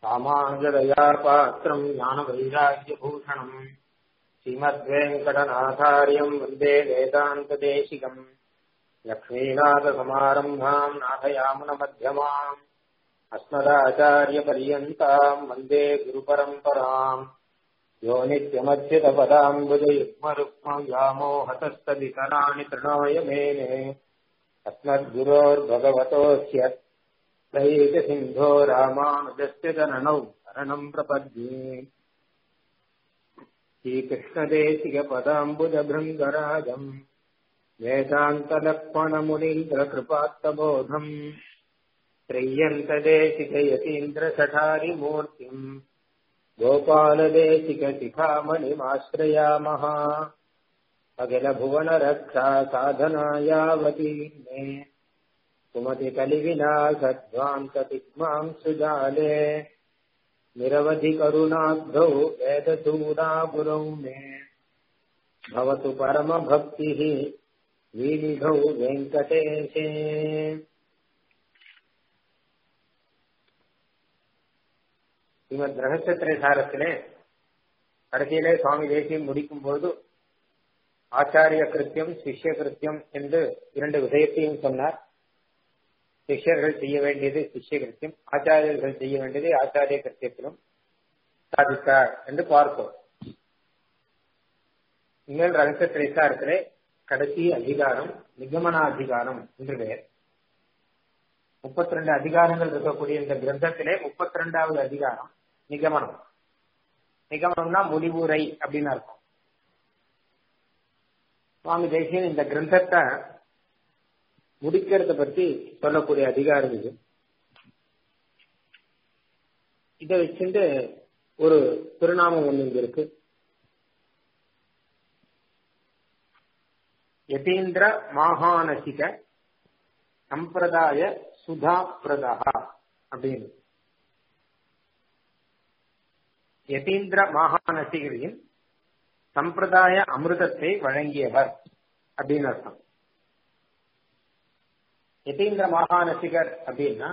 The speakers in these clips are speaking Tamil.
ராமானுஜதயா பாத்திரம் ஞான வைராக்கியபூஷணம் ஸ்ரீமத்வேங்கடநாதாரியம் வந்தே வேதாந்ததேசிகம் லக்ஷ்மீநாதசமாரம்பாம் நாதயாமுனமध्यமாம் अस्मदाचार्यपर्यन्ताम् वन्दे गुरुपरम्पराम् यो नित्यमच्युतपदाम्बुजयुग्मरुक्मव्यामोहतस्तदितराणि तृणाय मेने अस्मद्गुरोर्भगवतोऽस्य दैकसिन्धो रामानुजस्य जननौ शरणम् प्रपद्ये श्रीकृष्णदेशिकपदाम्बुजभृङ्गराजम् वेदान्तलक्ष्मणमुनीन्द्रकृपात्तबोधम् त्रय्यन्तदेशिकयतीन्द्रसठारिमूर्तिम् गोपालदेशिकशिखामणिमाश्रयामः अखिलभुवनरक्षा साधनायावती मे सुमतिकलिविलासध्वान्ततिग्मां सुजाले निरवधिकरुणाब्धौ वेदसूदागुरौ मे भवतु परमभक्तिः विनिधौ वेङ्कटेशे ஸ்ரீமத் ரகசியத்திரை சாரத்திலே கடைசியிலே சுவாமி தேசியம் முடிக்கும் போது ஆச்சாரிய கிருத்தியம் சிஷ்ய கிருத்தியம் என்று இரண்டு விஷயத்தையும் சொன்னார் சிஷ்யர்கள் செய்ய வேண்டியது சிஷ்ய கிருத்தியம் ஆச்சாரியர்கள் செய்ய வேண்டியது ஆச்சாரிய கிருத்தியத்திலும் சாதித்தார் என்று பார்ப்போம் இனிமேல் ரகசிய திரைசாரத்திலே கடைசி அதிகாரம் நிகமன அதிகாரம் என்று பெயர் முப்பத்தி ரெண்டு அதிகாரங்கள் இருக்கக்கூடிய இந்த கிரந்தத்திலே முப்பத்தி ரெண்டாவது அதிகாரம் நிகமனம் நிகமனம்னா முடிவுரை அப்படின்னு அர்த்தம் சுவாமி தேசியன் இந்த கிரந்தத்தை முடிக்கிறத பத்தி சொல்லக்கூடிய அதிகாரம் இது இதை வச்சுட்டு ஒரு திருநாமம் ஒண்ணு இங்க இருக்கு யதீந்திர மாகாணசிக சம்பிரதாய சுதா பிரதா அப்படின்னு யதீந்திர மாகாணசிகரின் சம்பிரதாய அமிர்தத்தை வழங்கியவர் அப்படின்னு அர்த்தம் யதீந்திர மாகாணசிகர் அப்படின்னா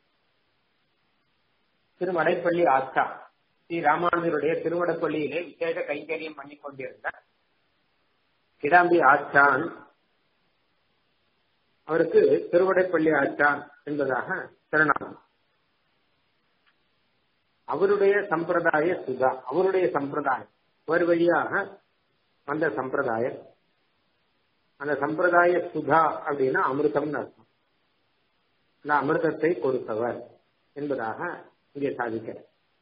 திருமடைப்பள்ளி ஆஸ்தா ஸ்ரீ ராமானுஜருடைய திருவடப்பள்ளியிலே விசேஷ கைங்கரியம் பண்ணி கொண்டிருந்த கிடாம்பி ஆச்சான் அவருக்கு திருவடைப்பள்ளி ஆச்சான் என்பதாக திருநாமம் அவருடைய சம்பிரதாய சுதா அவருடைய சம்பிரதாயம் ஒரு வழியாக அந்த சம்பிரதாயம் அந்த சம்பிரதாய சுதா அப்படின்னா அமிர்தம்னு அர்த்தம் அந்த அமிர்தத்தை கொடுத்தவர் என்பதாக இங்கே சாதிக்கிறார்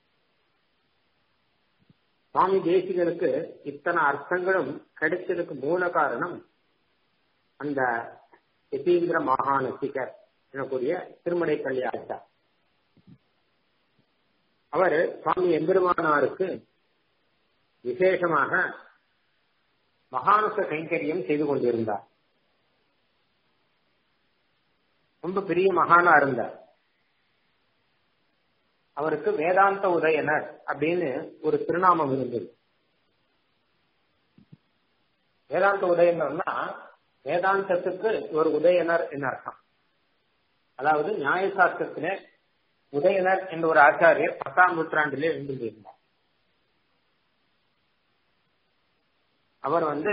சுவாமி தேசிகனுக்கு இத்தனை அர்த்தங்களும் கிடைச்சதுக்கு மூல காரணம் அந்த யதீந்திர மாகாணசிகர் எனக்கூடிய திருமடை கல்யாணா அவர் சுவாமி எம்பெருமானாருக்கு விசேஷமாக மகானுச கைங்கரியம் செய்து கொண்டிருந்தார் ரொம்ப பெரிய மகானா இருந்தார் அவருக்கு வேதாந்த உதயனர் அப்படின்னு ஒரு திருநாமம் இருந்தது வேதாந்த உதயனர்னா வேதாந்தத்துக்கு ஒரு உதயனர் என்ன அர்த்தம் அதாவது நியாயசாஸ்திரத்திலே உதயனர் என்ற ஒரு ஆச்சாரியர் பத்தாம் நூற்றாண்டிலே இருந்திருந்தார் அவர் வந்து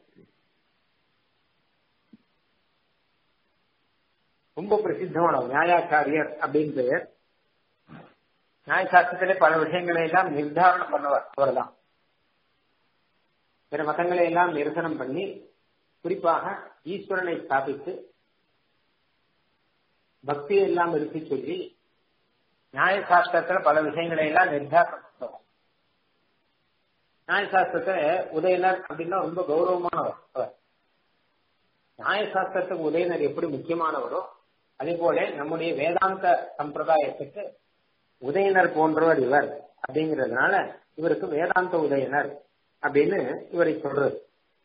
ரொம்ப பிரசித்தமானவர் நியாயாச்சாரியர் அப்படின்னு பெயர் நியாயசாஸ்திரத்திலே பல விஷயங்களை எல்லாம் நிர்தாரணம் பண்ணவர் அவர்தான் பிற மதங்களை எல்லாம் நிரசனம் பண்ணி குறிப்பாக ஈஸ்வரனை ஸ்தாபித்து பக்தியை எல்லாம் எடுத்து சொல்லி நியாயசாஸ்திரத்துல பல விஷயங்களை எல்லாம் நிர்தாரணம் பண்ணுவார் நியாயசாஸ்திரத்தை உதயனர் அப்படின்னா ரொம்ப கௌரவமானவர் அவர் நியாயசாஸ்திரத்துக்கு உதயனர் எப்படி முக்கியமானவரோ அதே போல நம்முடைய வேதாந்த சம்பிரதாயத்துக்கு உதயனர் போன்றவர் இவர் அப்படிங்கிறதுனால இவருக்கு வேதாந்த உதயனர் அப்படின்னு இவரை சொல்றது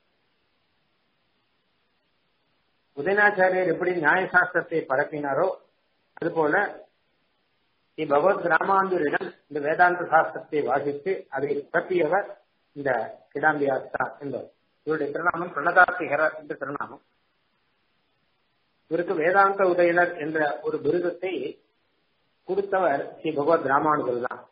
உதயநாச்சாரியர் எப்படி நியாயசாஸ்திரத்தை பரப்பினாரோ அதுபோல ஸ்ரீ பகவத் ராமாந்தூரிடம் இந்த வேதாந்த சாஸ்திரத்தை வாசித்து அதை பரப்பியவர் இந்த கிடாம்பியாஸ்தா என்பவர் இவருடைய திருநாமம் பிரணதாசிகரர் என்ற திருநாமம் இவருக்கு வேதாந்த உதயனர் என்ற ஒரு விருதத்தை கொடுத்தவர் ஸ்ரீ பகவத் ராமானுஜர் தான்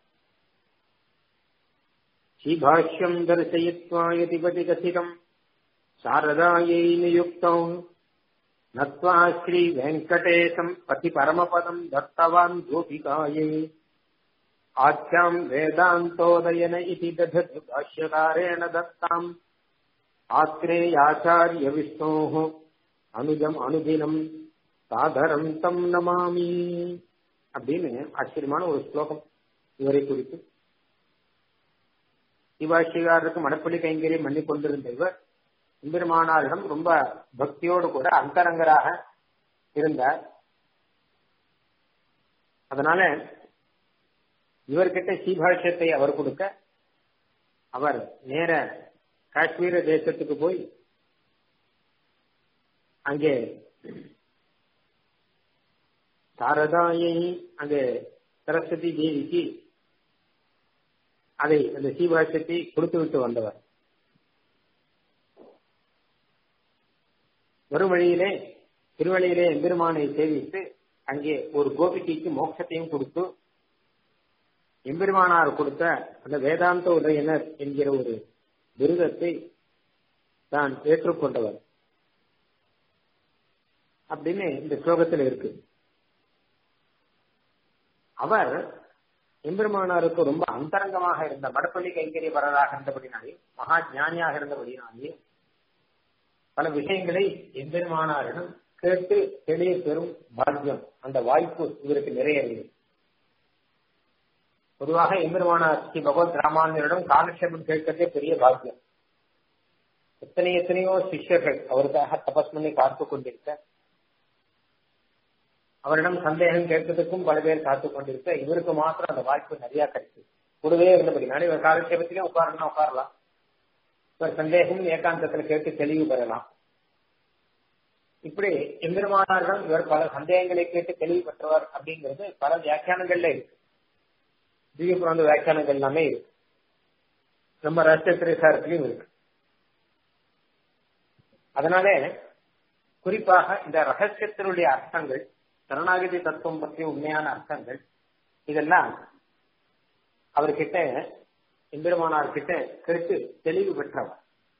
ஸ்ரீபாஷ்யம் தரிசயித்வா யதிபதி கசிதம் சாரதாயை நியுக்தம் நத்வா ஸ்ரீ வெங்கடேசம் பதி பரமபதம் தத்தவான் கோபிகாயை ஆச்சாம் வேதாந்தோதயன இதி ததத் பாஷ்யகாரேண தத்தாம் ஆத்ரேயாச்சாரிய விஷ்ணோः அனுஜம் அனுதினம் சாதரம் தம் நமாமி அப்படின்னு ஆச்சரியமான ஒரு ஸ்லோகம் இவரை குறித்து சிவாஷிகாரருக்கு மடப்பள்ளி கைங்கரியம் பண்ணி கொண்டிருந்த இவர் எம்பெருமானாரிடம் ரொம்ப பக்தியோடு கூட அந்தரங்கராக இருந்தார் அதனால இவர்கிட்ட சீபாஷ்யத்தை அவர் கொடுக்க அவர் நேர காஷ்மீர தேசத்துக்கு போய் அங்கே சாரதாயை அங்கே சரஸ்வதி தேவிக்கு அதை அந்த சீபாஷ்யத்தை கொடுத்து விட்டு வந்தவர் வரும் வழியிலே திருவழியிலே எம்பெருமானை சேவித்து அங்கே ஒரு கோபிகைக்கு மோட்சத்தையும் கொடுத்து எம்பெருமானார் கொடுத்த அந்த வேதாந்த உதயனர் என்கிற ஒரு விருதத்தை தான் ஏற்றுக்கொண்டவர் அப்படின்னு இந்த ஸ்லோகத்தில் இருக்கு அவர் எம்பெருமானாருக்கு ரொம்ப அந்தரங்கமாக இருந்த வடப்பள்ளி கைங்கரிய வரலாக இருந்தபடினாலே மகா ஞானியாக இருந்தபடினாலே பல விஷயங்களை எம்பெருமானாரிடம் கேட்டு தெளிய பெறும் பாக்கியம் அந்த வாய்ப்பு இவருக்கு நிறைய இருக்கு பொதுவாக எம்பெருமானார் ஸ்ரீ பகவத் ராமானுஜரிடம் காலக்ஷேபம் கேட்கறதே பெரிய பாக்கியம் எத்தனை எத்தனையோ சிஷ்யர்கள் அவருக்காக தபஸ் பண்ணி காத்து கொண்டிருக்க அவரிடம் சந்தேகம் கேட்கறதுக்கும் பல பேர் காத்து கொண்டிருக்க இவருக்கு மாத்திரம் அந்த வாய்ப்பு நிறைய கிடைச்சு கூடவே இருந்தபடினால இவர் காலக்ஷேபத்திலே உட்காரணும் உட்காரலாம் இவர் சந்தேகம் ஏகாந்தத்துல கேட்டு தெளிவு பெறலாம் இப்படி எம்பெருமானாரிடம் இவர் பல சந்தேகங்களை கேட்டு தெளிவு பெற்றவர் அப்படிங்கிறது பல வியாக்கியானங்கள்ல இருக்கு திவ்ய புராந்த வியாக்கியானங்கள் எல்லாமே இருக்கு நம்ம ராஷ்டிரத்திரை சாரத்திலையும் இருக்கு அதனால குறிப்பாக இந்த ரகசியத்தினுடைய அர்த்தங்கள் சரணாகதி தத்துவம் பற்றிய உண்மையான அர்த்தங்கள் இதெல்லாம் அவர்கிட்ட எம்பெருமானார் கிட்ட கேட்டு தெளிவு பெற்றவர்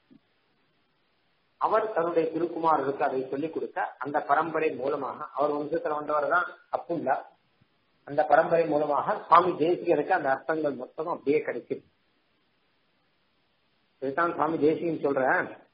அவர் தன்னுடைய திருக்குமாரருக்கு அதை சொல்லிக் கொடுக்க அந்த பரம்பரை மூலமாக அவர் வம்சத்தில் வந்தவர் தான் அப்புல்லா அந்த பரம்பரை மூலமாக சுவாமி தேசிகருக்கு அந்த அர்த்தங்கள் மொத்தம் அப்படியே கிடைக்கும் இதுதான் சுவாமி தேசிகன் சொல்ற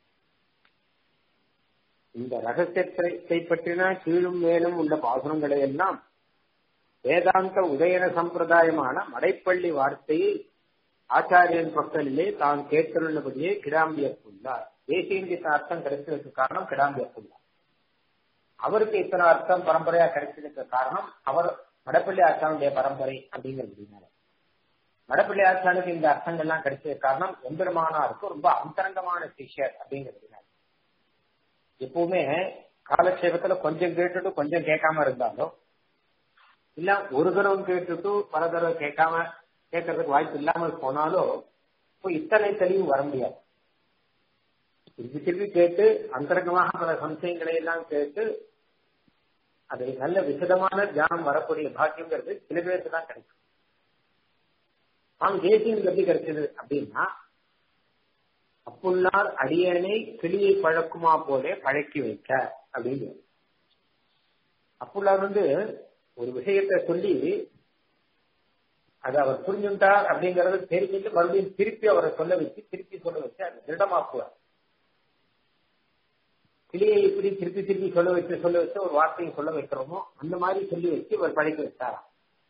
இந்த ரகசியத்தை பற்றின கீழும் மேலும் உள்ள பாசுரங்களை எல்லாம் வேதாந்த உதயன சம்பிரதாயமான மடைப்பள்ளி வார்த்தையை ஆச்சாரியன் பக்கலிலே தான் கேட்டுள்ளபடியே கிடாம்பியப்புள்ளார் தேசியங்கிட்ட அர்த்தம் கிடைச்சதுக்கு காரணம் கிடாம்பியப்புள்ளார் அவருக்கு இத்தனை அர்த்தம் பரம்பரையா கிடைச்சதுக்கு காரணம் அவர் வடப்பள்ளி ஆச்சானுடைய பரம்பரை அப்படிங்கிறதுனால வடப்பள்ளி ஆச்சானுக்கு இந்த அர்த்தங்கள்லாம் கிடைச்சதுக்கு காரணம் எம்பெருமானாருக்கு ரொம்ப அந்தரங்கமான சிஷ்யர் அப்படிங்கிறதுனால எப்பவுமே காலக்ஷேபத்துல கொஞ்சம் கேட்டுட்டு கொஞ்சம் கேட்காம இருந்தாலும் இல்ல ஒரு தடவை கேட்டுட்டு பல தடவை கேட்காம கேட்கறதுக்கு வாய்ப்பு இல்லாமல் போனாலும் இப்போ இத்தனை தெளிவு வர முடியாது திருப்பி திருப்பி கேட்டு அந்தரங்கமாக பல சம்சயங்களை எல்லாம் கேட்டு அதை நல்ல விசதமான தியானம் வரக்கூடிய பாக்கியங்கிறது சில பேருக்கு தான் கிடைக்கும் அவன் தேசியம் எப்படி கிடைச்சது அப்படின்னா அப்புள்ளார் அடியனை கிளியை பழக்குமா போலே பழக்கி வைக்க அப்படின்னு அப்புள்ளார் வந்து ஒரு விஷயத்தை சொல்லி அது அவர் புரிஞ்சுட்டார் அப்படிங்கறது தெரிஞ்சுட்டு மறுபடியும் திருப்பி அவரை சொல்ல வச்சு திருப்பி சொல்ல வச்சு அதை திருடமாக்குவார் கிளியை இப்படி திருப்பி திருப்பி சொல்ல வச்சு சொல்ல வச்சு ஒரு வார்த்தையை சொல்ல வைக்கிறோமோ அந்த மாதிரி சொல்லி வச்சு இவர் படைக்க வச்சாராம்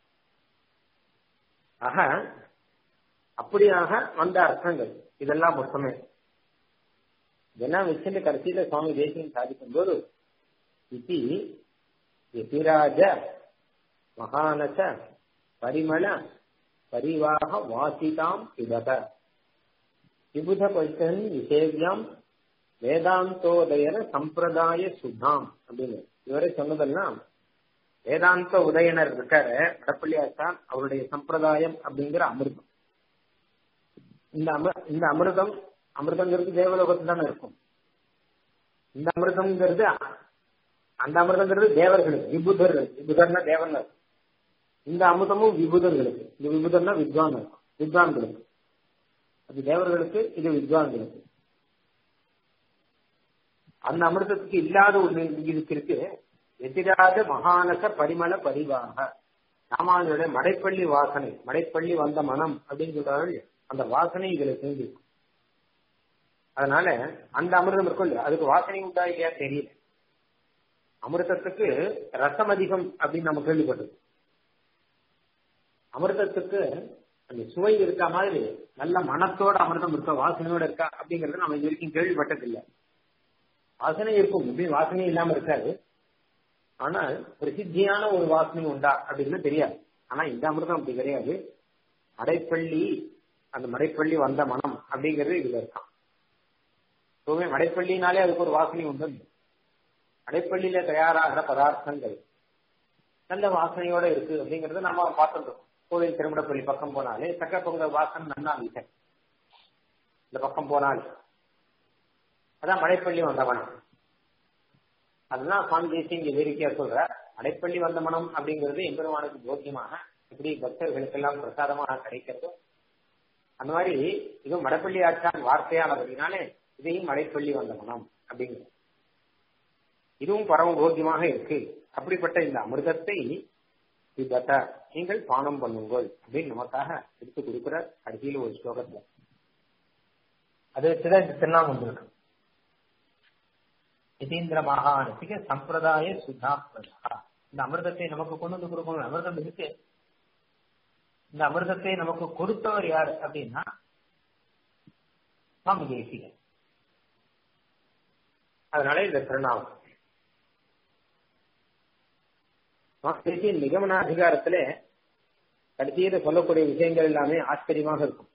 ஆக அப்படியாக வந்த அர்த்தங்கள் இதெல்லாம் மொத்தமே இதெல்லாம் வச்சுட்டு கடைசியில சுவாமி தேசியம் சாதிக்கும் போது இத்தி எதிராஜ மகானச பரிமள பரிவாக வாசிதாம் பிபத விபுத பைத்தன் விசேவியாம் வேதாந்தோதயர சம்பிரதாய சுதாம் அப்படின்னு இவரே சொன்னதெல்லாம் வேதாந்த உதயனர் இருக்காரு வடப்பள்ளி ஆச்சான் அவருடைய சம்பிரதாயம் அப்படிங்கிற அமிர்தம் இந்த அம இந்த அமிர்தம் அமிர்தங்கிறது தேவலோகத்துல தானே இருக்கும் இந்த அமிர்தம்ங்கிறது அந்த அமிர்தங்கிறது தேவர்களுக்கு விபுதர்கள் விபுதர்னா தேவன் இந்த அமுதமும் விபுதர்களுக்கு இந்த விபுதம்னா வித்வான் வித்வான்களுக்கு அது தேவர்களுக்கு இது வித்வான்களுக்கு அந்த அமிர்தத்துக்கு இல்லாத ஒண்ணு இதுக்கு இருக்கு எதிராத மகானச பரிமள பரிவாக ராமானுடைய மடைப்பள்ளி வாசனை மடைப்பள்ளி வந்த மனம் அப்படின்னு சொல்றாங்க அந்த வாசனை இதுல சேர்ந்துருக்கும் அதனால அந்த அமிர்தம் இருக்கும் இல்லையா அதுக்கு வாசனை உண்டா இல்லையா தெரியல அமிர்தத்துக்கு ரசம் அதிகம் அப்படின்னு நம்ம கேள்விப்பட்டது அமிர்தத்துக்கு அந்த சுவை இருக்கா மாதிரி நல்ல மனத்தோட அமிர்தம் இருக்கா வாசனையோட இருக்கா அப்படிங்கறது நம்ம இது வரைக்கும் கேள்விப்பட்டதில்லை வாசனை இருக்கும் இப்படி வாசனை இல்லாம இருக்காது ஆனால் பிரசித்தியான ஒரு வாசனை உண்டா அப்படின்னு தெரியாது ஆனா இந்த அமிர்தம் அப்படி கிடையாது மடைப்பள்ளி அந்த மடைப்பள்ளி வந்த மனம் அப்படிங்கிறது இதுல இருக்கான் எப்பவுமே மடைப்பள்ளினாலே அதுக்கு ஒரு வாசனை உண்டு மடைப்பள்ளியில தயாராகிற பதார்த்தங்கள் நல்ல வாசனையோட இருக்கு அப்படிங்கறத நம்ம பார்த்துருக்கோம் கோவில் திருமணப்பள்ளி பக்கம் போனாலே சக்க பொங்க வாசனை நன்னா வீச இந்த பக்கம் போனால் அதான் மடைப்பள்ளி வந்த மனம் அதுதான் சுவாமி தேசிய இங்க வேடிக்கையா சொல்ற மடைப்பள்ளி வந்த மனம் அப்படிங்கிறது எம்பெருமானுக்கு போக்கியமாக எப்படி பக்தர்களுக்கெல்லாம் பிரசாதமாக கிடைக்கிறதோ அந்த மாதிரி இதுவும் மடைப்பள்ளி ஆச்சான் வார்த்தையானபடினாலே இதையும் மடைப்பள்ளி வந்த மனம் அப்படிங்கிறது இதுவும் பரம போக்கியமாக இருக்கு அப்படிப்பட்ட இந்த அமிர்தத்தை விபத்த நீங்கள் பானம் பண்ணுங்கள் அப்படின்னு நமக்காக எடுத்து கொடுக்கிற கடைசியில் ஒரு ஸ்லோகத்துல அதை வச்சுதான் இந்த திருநாமம் இருக்கு யதீந்திர மகானசிக சம்பிரதாய சுதா பிரதா இந்த அமிர்தத்தை நமக்கு கொண்டு வந்து கொடுக்கணும் அமிர்தம் இருக்கு இந்த அமிர்தத்தை நமக்கு கொடுத்தவர் யார் அப்படின்னா சுவாமி தேசிகன் அதனால இந்த திருநாமம் தேசியின் நிகமனாதிகாரத்துல கடைசியில சொல்லக்கூடிய விஷயங்கள் எல்லாமே ஆச்சரியமாக இருக்கும்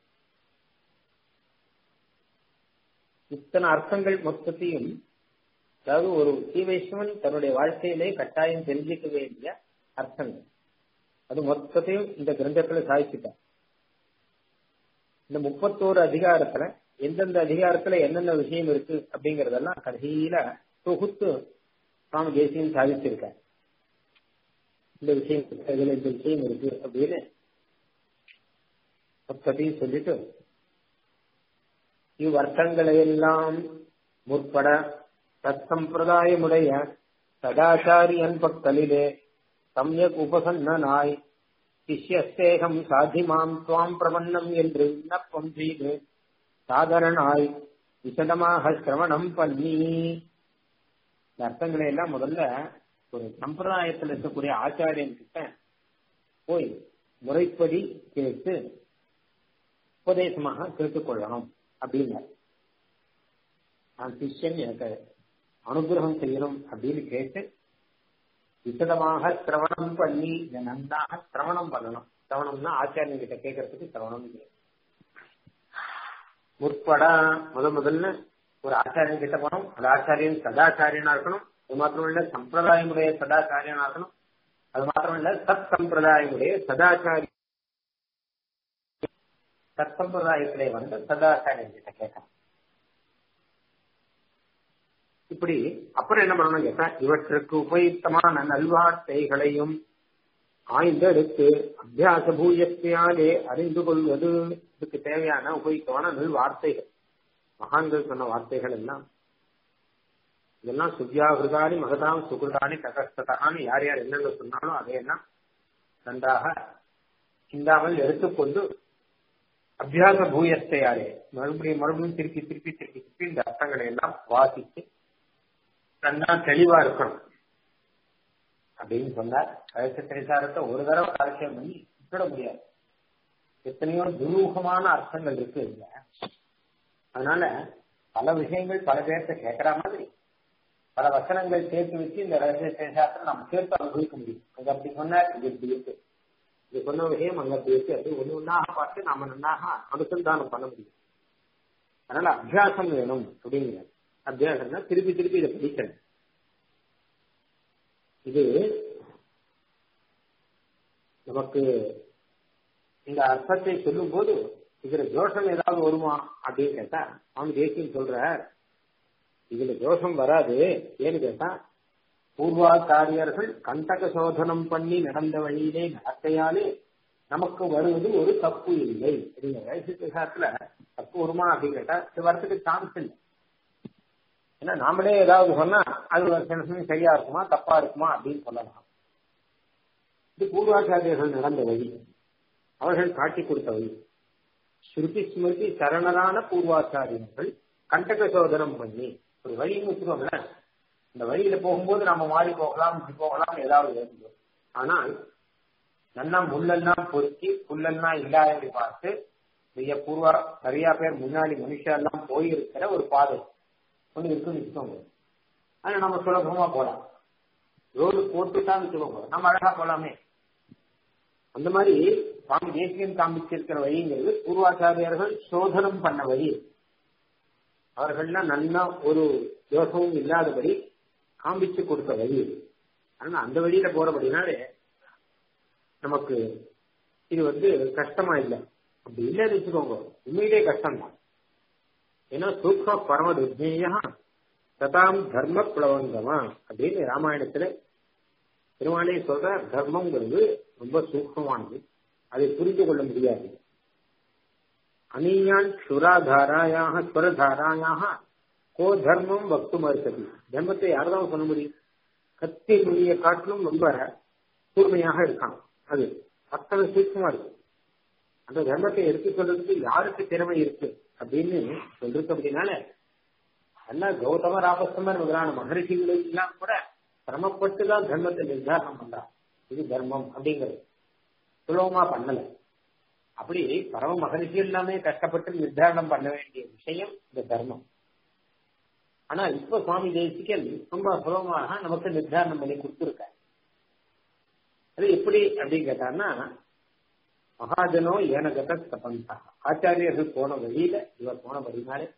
இத்தனை அர்த்தங்கள் மொத்தத்தையும் அதாவது ஒரு சீவைஷ்ணவன் தன்னுடைய வாழ்க்கையிலே கட்டாயம் தெரிஞ்சுக்க வேண்டிய அர்த்தங்கள் அது மொத்தத்தையும் இந்த கிரந்தத்துல சாதிச்சுட்டார் இந்த முப்பத்தோரு அதிகாரத்துல எந்தெந்த அதிகாரத்துல என்னென்ன விஷயம் இருக்கு அப்படிங்கறதெல்லாம் கடைசியில தொகுத்து சுவாமி தேசியம் சாதிச்சிருக்கார் இந்த விஷயம் இதுல இந்த விஷயம் இருக்கு அப்படின்னு மொத்தத்தையும் சொல்லிட்டு இவ்வர்த்தங்களை எல்லாம் முற்பட தற்சம்பிரதாயமுடைய சதாச்சாரியன் பக்கலிலே சமயக் உபசன்னனாய் சிஷ்யஸ்தேகம் சாதிமாம் துவாம் பிரபன்னம் என்று விண்ணப்பம் செய்து சாதரனாய் விசதமாக சிரவணம் பண்ணி இந்த அர்த்தங்களை எல்லாம் முதல்ல ஒரு சம்பிரதாயத்தில் இருக்கக்கூடிய ஆச்சாரியன் கிட்ட போய் முறைப்படி கேட்டு உபதேசமாக கேட்டுக்கொள்ளணும் அப்படின்னு நான் சிஷ்யன் எனக்கு அனுகிரகம் செய்யணும் அப்படின்னு கேட்டு விசதமாக சிரவணம் பண்ணி இதை நன்றாக சிரவணம் பண்ணணும் சிரவணம்னா ஆச்சாரியன் கிட்ட கேட்கறதுக்கு சிரவணம் முற்பட முத முதல்ல ஒரு ஆச்சாரியன் கிட்ட போனோம் அந்த ஆச்சாரியன் சதாச்சாரியனா இருக்கணும் அது மாத்திரம் இல்ல சம்பிரதாயமுடைய சதாச்சாரியனா இருக்கணும் அது மாத்திரம் இல்ல சத் சம்பிரதாயமுடைய சதாச்சாரி சத் சம்பிரதாயத்திலே வந்து சதாச்சாரியன் கிட்ட கேட்கணும் இப்படி அப்புறம் என்ன பண்ணணும் கேட்டா இவற்றுக்கு உபயுக்தமான நல்வார்த்தைகளையும் ஆய்ந்தெடுத்து அபியாச பூயத்தியாலே அறிந்து கொள்வது இதுக்கு தேவையான உபயுக்தமான நல்வார்த்தைகள் மகான்கள் சொன்ன வார்த்தைகள் எல்லாம் இதெல்லாம் சுத்யாகிருதானி மகதாம் சுகிருதானி தகஸ்ததானி யார் யார் என்னென்ன சொன்னாலும் அதையெல்லாம் நன்றாக சிந்தாமல் எடுத்துக்கொண்டு அபியாச பூயத்தையாலே மறுபடியும் மறுபடியும் திருப்பி திருப்பி திருப்பி திருப்பி இந்த அர்த்தங்களை எல்லாம் வாசித்து நன்னா தெளிவா இருக்கணும் அப்படின்னு சொன்னார் கழக திரைசாரத்தை ஒரு தடவை காலட்சியம் பண்ணி விட்டுட முடியாது எத்தனையோ துரூகமான அர்த்தங்கள் இருக்கு இல்ல அதனால பல விஷயங்கள் பல பேர்த்த கேட்கிற மாதிரி பல வசனங்கள் சேர்த்து வச்சு இந்த ரகசிய திரைசாரத்தை நம்ம சேர்த்து அனுபவிக்க முடியும் அங்க அப்படி சொன்னார் இது இப்படி இருக்கு இது சொன்ன விஷயம் அங்க அப்படி இருக்கு அது ஒண்ணு ஒன்னாக பார்த்து நாம நன்னாக அனுசந்தானம் பண்ண முடியும் அதனால அபியாசம் வேணும் அப்படிங்கிறது அத்தியாசம்னா திருப்பி திருப்பி இதை படிக்கணும் இது நமக்கு இந்த அர்த்தத்தை சொல்லும் போது இதுல தோஷம் ஏதாவது வருமா அப்படின்னு கேட்டா அவன் தேசியம் சொல்ற இதுல தோஷம் வராது ஏன்னு கேட்டா பூர்வாச்சாரியர்கள் கண்டக சோதனம் பண்ணி நடந்த வழியிலே நடத்தையாலே நமக்கு வருவது ஒரு தப்பு இல்லை அப்படிங்கிற வயசுல தப்பு வருமா அப்படின்னு கேட்டா இது வரத்துக்கு சான்ஸ் இல்லை ஏன்னா நாமளே ஏதாவது சொன்னா அது சில சமயம் சரியா இருக்குமா தப்பா இருக்குமா அப்படின்னு சொல்லலாம் இது பூர்வாச்சாரியர்கள் நடந்த வழி அவர்கள் காட்டி கொடுத்த வழி ஸ்ருதி ஸ்மிருதி சரணரான பூர்வாச்சாரியர்கள் கண்டக சோதனம் பண்ணி ஒரு வழின்னு வச்சுக்கோங்களேன் இந்த வழியில போகும்போது நம்ம மாறி போகலாம் இப்படி போகலாம் ஏதாவது வேண்டும் ஆனால் நல்லா முள்ளெல்லாம் பொறுக்கி புல்லெல்லாம் இல்லாதபடி பார்த்து பெரிய பூர்வா நிறைய பேர் முன்னாடி மனுஷன் எல்லாம் போயிருக்கிற ஒரு பாதை ஒண்ணு இருக்குன்னு வச்சுக்கோங்க ஆனா நம்ம சுலபமா போலாம் ரோடு போட்டுட்டான்னு வச்சுக்கோங்க நம்ம அழகா போலாமே அந்த மாதிரி சுவாமி தேசியம் காமிச்சிருக்கிற வழிங்கிறது பூர்வாச்சாரியர்கள் சோதனம் பண்ண வழி அவர்கள்லாம் நல்லா ஒரு தோஷமும் இல்லாதபடி காமிச்சு கொடுத்த வழி ஆனா அந்த வழியில போறபடினாலே நமக்கு இது வந்து கஷ்டமா இல்லை அப்படி இல்லைன்னு வச்சுக்கோங்க உண்மையிலே கஷ்டம் தான் ஏன்னா சூக்ம பரம துர்ஜேயா ததாம் தர்ம பிளவங்கமா அப்படின்னு ராமாயணத்துல திருமாலே சொல்ற தர்மங்கிறது ரொம்ப சூக்மமானது அதை புரிந்து கொள்ள முடியாது அனீயான் சுராதாராயாக சுரதாராயாக கோ தர்மம் வக்து மறுத்தது தர்மத்தை யார்தான் சொல்ல முடியும் கத்தி மொழியை காட்டிலும் ரொம்ப கூர்மையாக இருக்கான் அது அத்தனை சூக்மமா இருக்கு அந்த தர்மத்தை எடுத்து சொல்றதுக்கு யாருக்கு திறமை இருக்கு அப்படின்னு சொல்றது அப்படின்னால எல்லாம் கௌதம ராபஸ்தமர் முதலான மகர்ஷிகளும் எல்லாம் கூட சிரமப்பட்டு தான் தர்மத்தை நிர்தாரணம் பண்றான் இது தர்மம் அப்படிங்கிறது சுலபமா பண்ணல அப்படி பரம மகரிஷி எல்லாமே கஷ்டப்பட்டு நிர்தாரணம் பண்ண வேண்டிய விஷயம் இந்த தர்மம் ஆனா இப்ப சுவாமி தேசிகன் ரொம்ப சுலபமாக நமக்கு நிர்தாரணம் பண்ணி கொடுத்துருக்க அது எப்படி அப்படின்னு கேட்டான்னா மகாஜனோ ஏனகத தபந்தா ஆச்சாரியர்கள் போன வழியில இவர் போன வழினாலே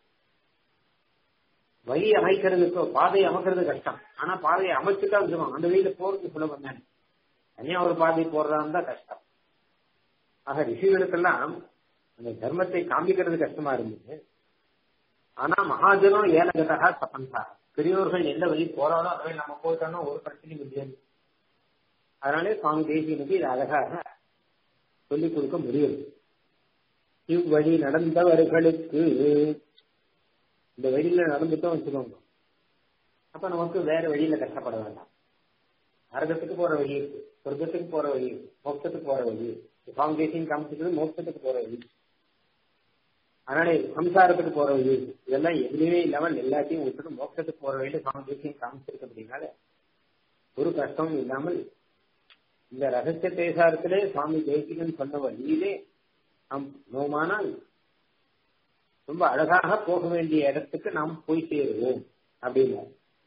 வழி அமைக்கிறதுக்கு பாதையை அமைக்கிறது கஷ்டம் ஆனா பாதையை அமைச்சுட்டா வச்சுக்கோங்க அந்த வழியில போறது சுலபம் தானே தனியா ஒரு பாதை போடுறதா தான் கஷ்டம் ஆக ரிஷிகளுக்கெல்லாம் அந்த தர்மத்தை காண்பிக்கிறது கஷ்டமா இருந்தது ஆனா மகாஜனம் ஏனகதா தபந்தா பெரியோர்கள் எந்த வழி போறாலோ அதை நம்ம போயிட்டோம்னா ஒரு பிரச்சனையும் முடியாது அதனாலே சுவாமி தேசியனுக்கு இது அழகாக சொல்லிக் கொடுக்க முடியும் இவ்வழி நடந்தவர்களுக்கு இந்த வழியில நடந்துட்டோம் வச்சுக்கோங்க அப்ப நமக்கு வேற வழியில கஷ்டப்பட வேண்டாம் நரகத்துக்கு போற வழி இருக்கு சொர்க்கத்துக்கு போற வழி இருக்கு மோட்சத்துக்கு போற வழி இருக்கு சுவாமி தேசியம் காமிச்சிருக்கிறது மோட்சத்துக்கு போற வழி அதனால சம்சாரத்துக்கு போற வழி இருக்கு இதெல்லாம் எதுவுமே இல்லாமல் எல்லாத்தையும் விட்டுட்டு மோட்சத்துக்கு போற வழியில சுவாமி தேசியம் காமிச்சிருக்கு அப்படின்னால ஒரு கஷ்டமும் இல்லாமல் இந்த ரகசிய தேசாரத்திலே சுவாமி தேசிகன் சொன்ன வழியிலே நாம் நோமானால் ரொம்ப அழகாக போக வேண்டிய இடத்துக்கு நாம் போய் சேருவோம் அப்படின்னா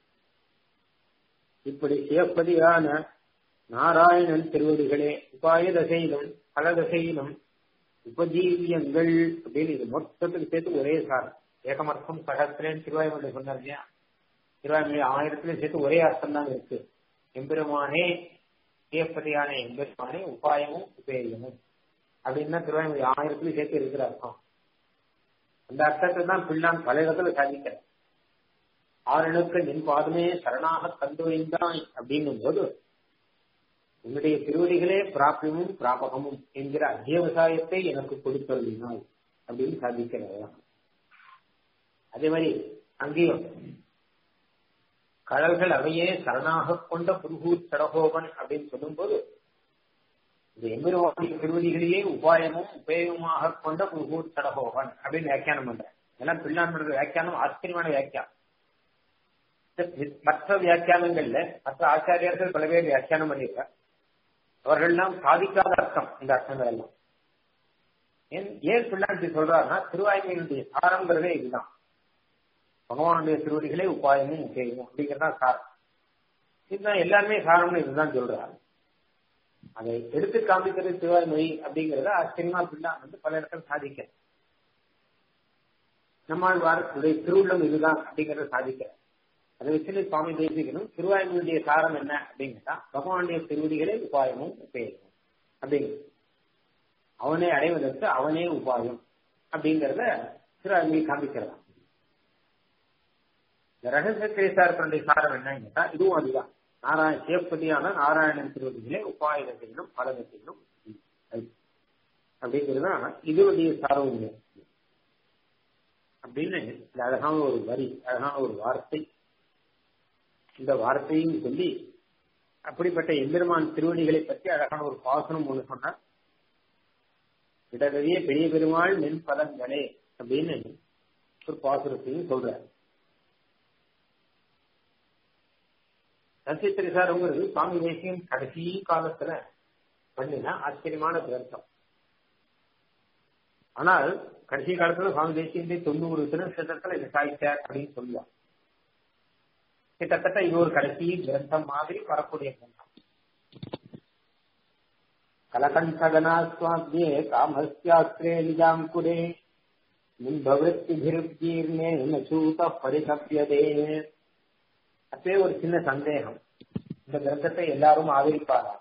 இப்படி சிவப்பதியான நாராயணன் திருவடிகளே உபாய தசையிலும் பல தசையிலும் உபஜீவியங்கள் அப்படின்னு இது மொத்தத்துக்கு சேர்த்து ஒரே சாரம் ஏகமர்த்தம் சகத்திரேன்னு திருவாய்மொழி சொன்னார் இல்லையா திருவாய்மொழி ஆயிரத்திலையும் சேர்த்து ஒரே அர்த்தம் தான் இருக்கு எம்பெருமானே சிவப்பதியான எம்பெருமானே உபாயமும் உபேயமும் அப்படின்னு தான் திருவாய்மொழி ஆயிரத்திலையும் சேர்த்து இருக்கிற அர்த்தம் அந்த அர்த்தத்தை தான் பிள்ளான் பல இடத்துல சாதிக்கிற ஆறனுக்கு நின் பாதமே சரணாக தந்து வைந்தான் அப்படின்னும் போது உன்னுடைய திருவடிகளே பிராபியமும் பிராபகமும் என்கிற அத்தியவசாயத்தை எனக்கு கொடுத்தருளினாய் அப்படின்னு சாதிக்கிறார் அதே மாதிரி அங்கேயும் கடல்கள் அவையே சரணாக கொண்ட புருகூர் சடகோபன் அப்படின்னு சொல்லும்போது இந்த எம்பெருமானுடைய திருவடிகளையே உபாயமும் உபயோகமாக கொண்ட புருகூர் சடகோபன் அப்படின்னு வியாக்கியானம் பண்றேன் இதெல்லாம் பிள்ளான் பண்ற வியாக்கியானம் ஆச்சரியமான வியாக்கியானம் மற்ற வியாக்கியானங்கள்ல மற்ற ஆச்சாரியர்கள் பல பேர் வியாக்கியானம் பண்ணியிருக்க அவர்கள்லாம் சாதிக்காத அர்த்தம் இந்த அர்த்தங்கள் எல்லாம் ஏன் ஏன் பிள்ளாண்டி சொல்றாருன்னா திருவாய்மையினுடைய சாரங்கிறதே இதுதான் பகவானுடைய திருவடிகளே உபாயமும் உபயோகமும் அப்படிங்கிறதா சாரம் இதுதான் எல்லாருமே சாரம்னு இதுதான் சொல்றாரு அதை எடுத்து காமிக்கிறது திருவாய்மொழி அப்படிங்கறத ஆச்சரியமா பிள்ளான் வந்து பல இடத்துல சாதிக்க நம்மாழ்வாருடைய திருவுள்ளம் இதுதான் அப்படிங்கறத சாதிக்கிற அதை வச்சு சுவாமி தேசிக்கணும் திருவாய்மொழியுடைய சாரம் என்ன அப்படின்னா பகவானுடைய திருவடிகளே உபாயமும் உபயோகமும் அப்படிங்கிறது அவனை அடைவதற்கு அவனே உபாயம் அப்படிங்கறத திருவாய்மொழி காமிக்கிறதா இந்த ரகசிய திரைசாரத்தினுடைய சாரம் என்னன்னு கேட்டா இதுவும் அதுதான் நாராயண சிவப்பதியான நாராயணன் திருவடிகளே உபாயன செய்யணும் பலனை செய்யணும் அப்படிங்கிறது இதனுடைய சாரவம் அப்படின்னு இந்த அழகான ஒரு வரி அழகான ஒரு வார்த்தை இந்த வார்த்தையும் சொல்லி அப்படிப்பட்ட எம்பெருமான் திருவடிகளை பற்றி அழகான ஒரு பாசனம் ஒன்று சொன்னார் இடகவிய பெரிய பெருமாள் மென் பதங்களே அப்படின்னு ஒரு பாசுரத்தையும் சொல்றார் சசித்திரிசாரங்கிறது சுவாமி தேசியம் கடைசி காலத்துல பண்ணின ஆச்சரியமான கிரந்தம் ஆனால் கடைசி காலத்துல சுவாமி தேசியத்தை தொண்ணூறு திருநட்சத்திரத்துல இதை சாய்ச்சார் அப்படின்னு சொல்லுவார் கிட்டத்தட்ட இது ஒரு கடைசி கிரந்தம் மாதிரி வரக்கூடிய கிரந்தம் கலகண்டகனாஸ்வாத்யே காமஸ்யாஸ்திரே நிஜாங்குரே முன்பவத்திபிருஜீர்ணே நூத பரிகப்பியதே அப்பே ஒரு சின்ன சந்தேகம் இந்த கிரந்தத்தை எல்லாரும் ஆதரிப்பாரா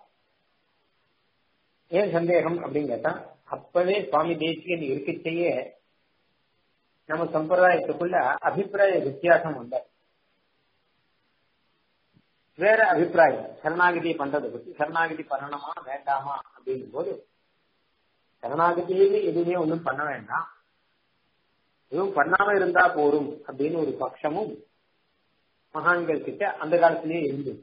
ஏன் சந்தேகம் அப்படின்னு கேட்டா அப்பவே சுவாமி தேசியன் இருக்கச்சேயே நம்ம சம்பிரதாயத்துக்குள்ள அபிப்பிராய வித்தியாசம் உண்டு வேற அபிப்பிராயம் சரணாகதி பண்றதை பத்தி சரணாகதி பண்ணணுமா வேண்டாமா அப்படிங்கும் போது சரணாகதியில எதுவுமே ஒன்றும் பண்ண வேண்டாம் எதுவும் பண்ணாம இருந்தா போரும் அப்படின்னு ஒரு பட்சமும் மகான்கள் கிட்ட அந்த காலத்திலேயே இருந்தது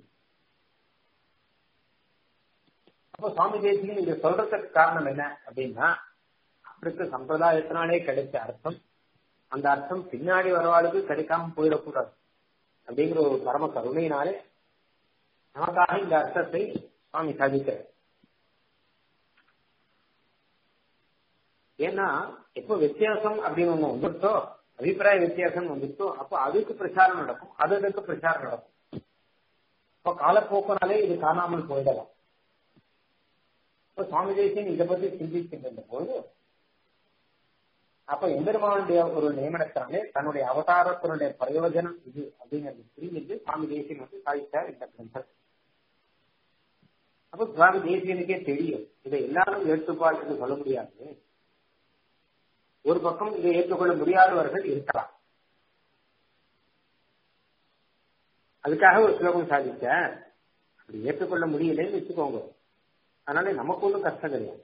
அப்போ சுவாமி தேசியம் இங்க சொல்றதுக்கு காரணம் என்ன அப்படின்னா அவருக்கு சம்பிரதாயத்தினாலே கிடைச்ச அர்த்தம் அந்த அர்த்தம் பின்னாடி வரவாளுக்கு கிடைக்காம போயிடக்கூடாது அப்படிங்கிற ஒரு பரம கருணையினாலே நமக்காக இந்த அர்த்தத்தை சுவாமி சாதிக்கிறார் ஏன்னா எப்போ வித்தியாசம் அப்படின்னு ஒண்ணு வந்துட்டோ அபிப்பிராய வித்தியாசம் வந்துட்டோ அப்போ அதுக்கு பிரச்சாரம் நடக்கும் அது அதுக்கு பிரச்சாரம் நடக்கும் இப்போ காலப்போக்கினாலே இது காணாமல் போயிடலாம் இப்போ சுவாமி தேசியன் இதை பத்தி சிந்திக்கின்ற போது அப்ப எம்பெருமானுடைய ஒரு நியமனத்தினாலே தன்னுடைய அவதாரத்தினுடைய பிரயோஜனம் இது அப்படிங்கிறது புரிஞ்சுட்டு சுவாமி தேசியன் வந்து சாதித்தார் இந்த கிரந்தத்தை அப்ப சுவாமி தேசியனுக்கே தெரியும் இதை எல்லாரும் ஏற்றுப்பாள் என்று சொல்ல முடியாது ஒரு பக்கம் இதை ஏற்றுக்கொள்ள முடியாதவர்கள் இருக்கலாம் அதுக்காக ஒரு ஸ்லோகம் சாதிச்ச அப்படி ஏற்றுக்கொள்ள முடியலன்னு வச்சுக்கோங்க அதனால நமக்கு ஒன்றும் கஷ்டம் கிடையாது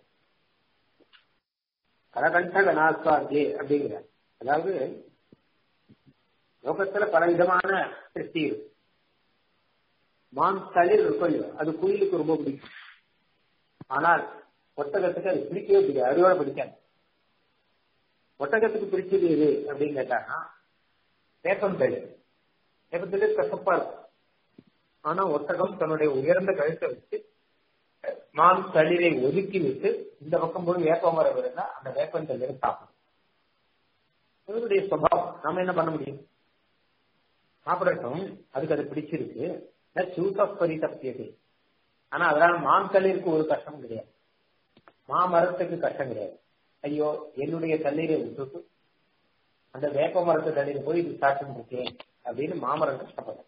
கலகண்ட கணாஸ்வாத்தியே அப்படிங்கிற அதாவது லோகத்துல பல விதமான சிருஷ்டி இருக்கு மான் தளிர் இருக்கும் அது குயிலுக்கு ரொம்ப பிடிக்கும் ஆனால் ஒட்டகத்துக்கு அது பிடிக்கவே பிடிக்காது அருவோட பிடிக்காது ஒட்டகத்துக்கு பிடிச்சது எது அப்படின்னு கேட்டாங்கன்னா வேப்பந்தளிர் வேப்பந்தளிர் கசப்பா இருக்கும் ஆனா ஒட்டகம் தன்னுடைய உயர்ந்த கழுத்தை வச்சு மான் தளிரை ஒதுக்கி விட்டு இந்த பக்கம் போய் வேப்பம் வர விருந்தா அந்த வேப்பந்தளிரை சாப்பிடும் இவருடைய சுவாவம் நாம என்ன பண்ண முடியும் சாப்பிடட்டும் அதுக்கு அது பிடிச்சிருக்கு சூத்தப்பரி தப்பியது ஆனா அதனால மாந்தளிருக்கு ஒரு கஷ்டம் கிடையாது மாமரத்துக்கு கஷ்டம் கிடையாது ஐயோ என்னுடைய தண்ணீரை விட்டுட்டு அந்த வேப்ப மரத்து தண்ணீர் போய் இது சாப்பிட்டு இருக்கேன் அப்படின்னு மாமரம் கஷ்டப்படும்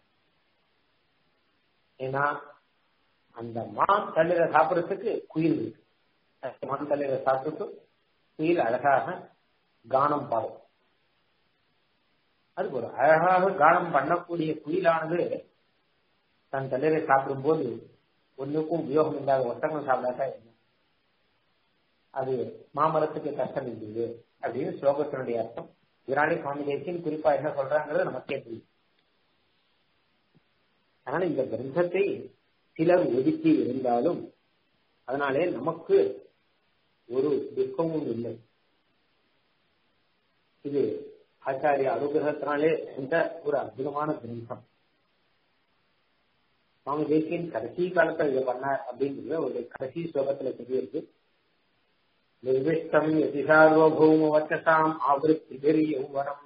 ஏன்னா அந்த மான் தண்ணீரை சாப்பிடறதுக்கு குயில் இருக்கு மான் தண்ணீரை சாப்பிட்டுட்டு குயில் அழகாக கானம் பாடும் அது ஒரு அழகாக கானம் பண்ணக்கூடிய குயிலானது தன் தண்ணீரை சாப்பிடும் போது ஒன்றுக்கும் உபயோகம் இல்லாத ஒட்டகம் சாப்பிடாட்டா என்ன அது மாமரத்துக்கு கஷ்டம் இருந்தது அப்படின்னு ஸ்லோகத்தினுடைய அர்த்தம் விராணி சுவாமி தேசியன் குறிப்பா என்ன சொல்றாங்கிறது நமக்கே தெரியும் அதனால இந்த கிரந்தத்தை சிலர் ஒதுக்கி இருந்தாலும் அதனாலே நமக்கு ஒரு துக்கமும் இல்லை இது ஆச்சாரிய அனுகிரகத்தினாலே இந்த ஒரு அற்புதமான கிரந்தம் சுவாமி தேசியன் கடைசி காலத்துல இதை பண்ணார் அப்படிங்கிறது ஒரு கடைசி ஸ்லோகத்துல சொல்லியிருக்கு निर्विष्टम् यति सार्वभौमवचसाम् आवृत्तिभिर्यौवनम्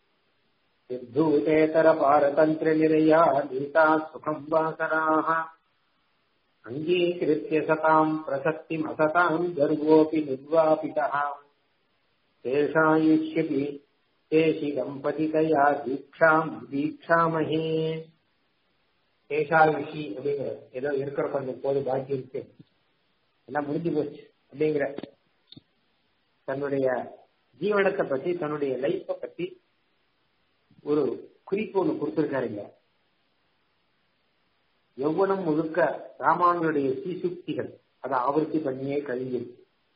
निर्धूतेतरपारतन्त्र्यनिरया नीता सुखम् वासराः अङ्गीकृत्य सताम् प्रसक्तिमसताम् गर्वोऽपि निर्वापितः तेषायुष्यपि तेषि दम्पतितया दीक्षाम् दीक्षामहे தேஷாயுஷி அப்படிங்கிற ஏதோ இருக்கிற கொஞ்சம் போது பாக்கி இருக்கு எல்லாம் முடிஞ்சு போச்சு அப்படிங்கிற தன்னுடைய ஜீவனத்தை பத்தி தன்னுடைய லைஃப்பை பத்தி ஒரு குறிப்பு ஒண்ணு கொடுத்துருக்காருங்க யௌவனம் முழுக்க ராமானுடைய சீசுக்திகள் அதை ஆவர்த்தி பண்ணியே கழியும்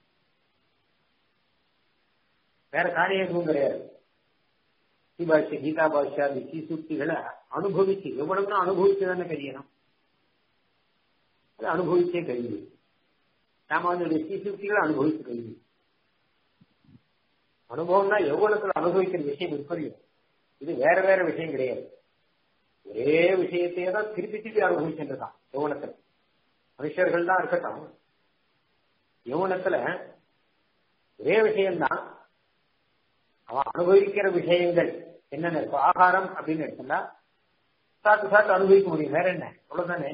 வேற காரியம் எதுவும் கிடையாது பாஷ்ய கீதா பாஷ்யா அந்த சீசுக்திகளை அனுபவிச்சு எவ்வளவுனா அனுபவிச்சு தானே கழியணும் அதை அனுபவிச்சே கழிவு ராமானுடைய சீசுக்திகளை அனுபவிச்சு கழிவு அனுபவம்னா எவ்வளவுல அனுபவிக்கிற விஷயம் இருப்பதையோ இது வேற வேற விஷயம் கிடையாது ஒரே விஷயத்தையே தான் திருப்பி திருப்பி அனுபவிச்சுதான் யௌவனத்துல மனுஷர்கள் தான் இருக்கட்டும் யௌவனத்துல ஒரே விஷயம்தான் அவன் அனுபவிக்கிற விஷயங்கள் என்னென்ன இருக்கும் ஆகாரம் அப்படின்னு எடுத்தா சாத்து சாத்து அனுபவிக்க முடியும் வேற என்ன அவ்வளவுதானே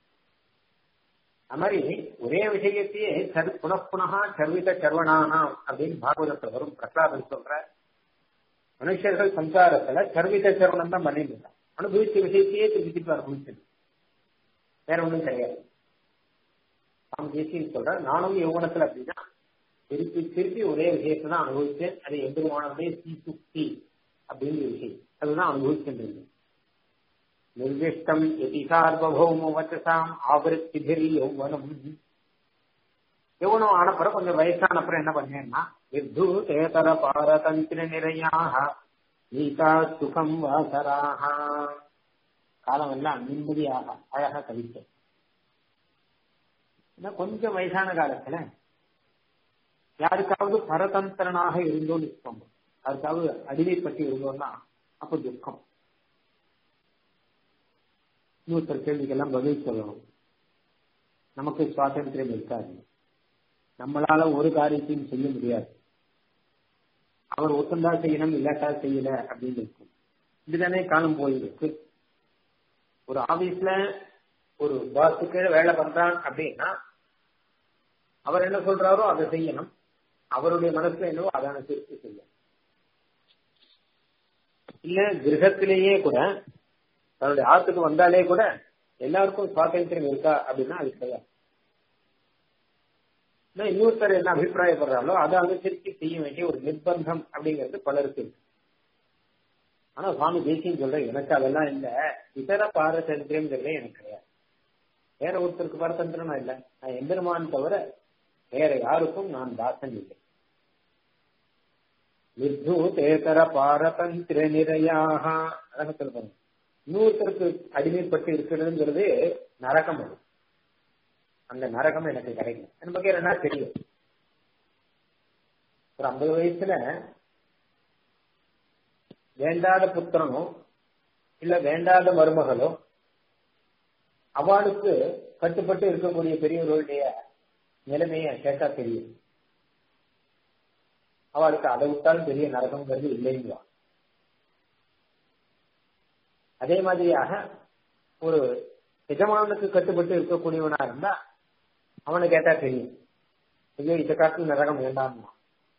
அது மாதிரி ஒரே விஷயத்தையே சர் புனப்புனகா சர்வித சர்வனானாம் அப்படின்னு பாகவதத்துல வரும் பிரகலாதன் சொல்ற மனுஷர்கள் சம்சாரத்துல சர்வித சர்வனம் தான் பண்ணிட்டு இருக்கான் அனுபவிச்ச விஷயத்தையே திருப்பி திருப்பி அனுபவிச்சது வேற ஒண்ணும் கிடையாது நாம் தேசியம் சொல்ற நானும் யௌவனத்துல அப்படின்னா திருப்பி திருப்பி ஒரே விஷயத்தை தான் அனுபவிச்சேன் அது எம்பெருமானவுடைய சீசுக்தி அப்படிங்கிற விஷயம் அதுதான் அனுபவிக்கின்றது நிர்திஷ்டம் எதி சார்வபௌம வச்சசாம் ஆவருத்திபிரி யௌவனம் யௌவனம் ஆனப்புறம் கொஞ்சம் வயசானப்புறம் என்ன பண்ணேன்னா வித்து தேதர பாரதந்திர நிறையாக நீதா சுகம் வாசராக காலம் எல்லாம் நிம்மதியாக அழகா கழித்தேன் கொஞ்சம் வயசான காலத்துல யாருக்காவது பரதந்திரனாக இருந்தோம்னு வச்சுக்கோங்க யாருக்காவது அடிமைப்பட்டு இருந்தோம்னா அப்ப துக்கம் இன்னொருத்தர் கேள்விக்கெல்லாம் பதில் சொல்லணும் நமக்கு சுவாதந்திரம் இருக்காது நம்மளால ஒரு காரியத்தையும் செய்ய முடியாது அவர் ஒத்தந்தா செய்யணும் இல்லாட்டா செய்யல அப்படின்னு இருக்கும் இதுதானே காலம் போயிருக்கு ஒரு ஆபீஸ்ல ஒரு பாஸுக்கு வேலை பண்றான் அப்படின்னா அவர் என்ன சொல்றாரோ அதை செய்யணும் அவருடைய மனசுல என்னவோ அதை அனுசரித்து செய்யணும் இல்ல கிரகத்திலேயே கூட தன்னுடைய ஆத்துக்கு வந்தாலே கூட எல்லாருக்கும் சுவாதந்திரம் இருக்கா அப்படின்னா அது கிடையாது இன்னொருத்தர் என்ன அபிப்பிராயப்படுறாங்களோ அதை அனுசரித்து செய்ய வேண்டிய ஒரு நிர்பந்தம் அப்படிங்கிறது பலருக்கு இருக்கு ஆனா சுவாமி தேசியம் சொல்ற எனக்கு அதெல்லாம் இல்ல இதர பாரதந்திரம்ங்கிறதே எனக்கு கிடையாது வேற ஒருத்தருக்கு பாரதந்திரம் இல்ல நான் எம்பெருமான் தவிர வேற யாருக்கும் நான் தாசன் இல்லை நிர்தூதேதர பாரதந்திர நிறையாக அழக சொல்றாங்க இன்னொருத்தருக்கு அடிமைப்பட்டு இருக்கிறதுங்கிறது நரகம் அது அந்த நரகம் எனக்கு கிடைக்கும் நமக்கு என்ன தெரியும் ஒரு ஐம்பது வயசுல வேண்டாத புத்திரனோ இல்ல வேண்டாத மருமகளோ அவளுக்கு கட்டுப்பட்டு இருக்கக்கூடிய பெரியவர்களுடைய நிலைமையை கேட்டா தெரியும் அவளுக்கு அதை விட்டாலும் பெரிய நரகம்ங்கிறது இல்லைங்குவா அதே மாதிரியாக ஒரு எஜமானுக்கு கட்டுப்பட்டு இருக்கக்கூடியவனா இருந்தா அவனை கேட்டா தெரியும் ஐயோ இதை காட்டு நரகம் வேண்டாம்னா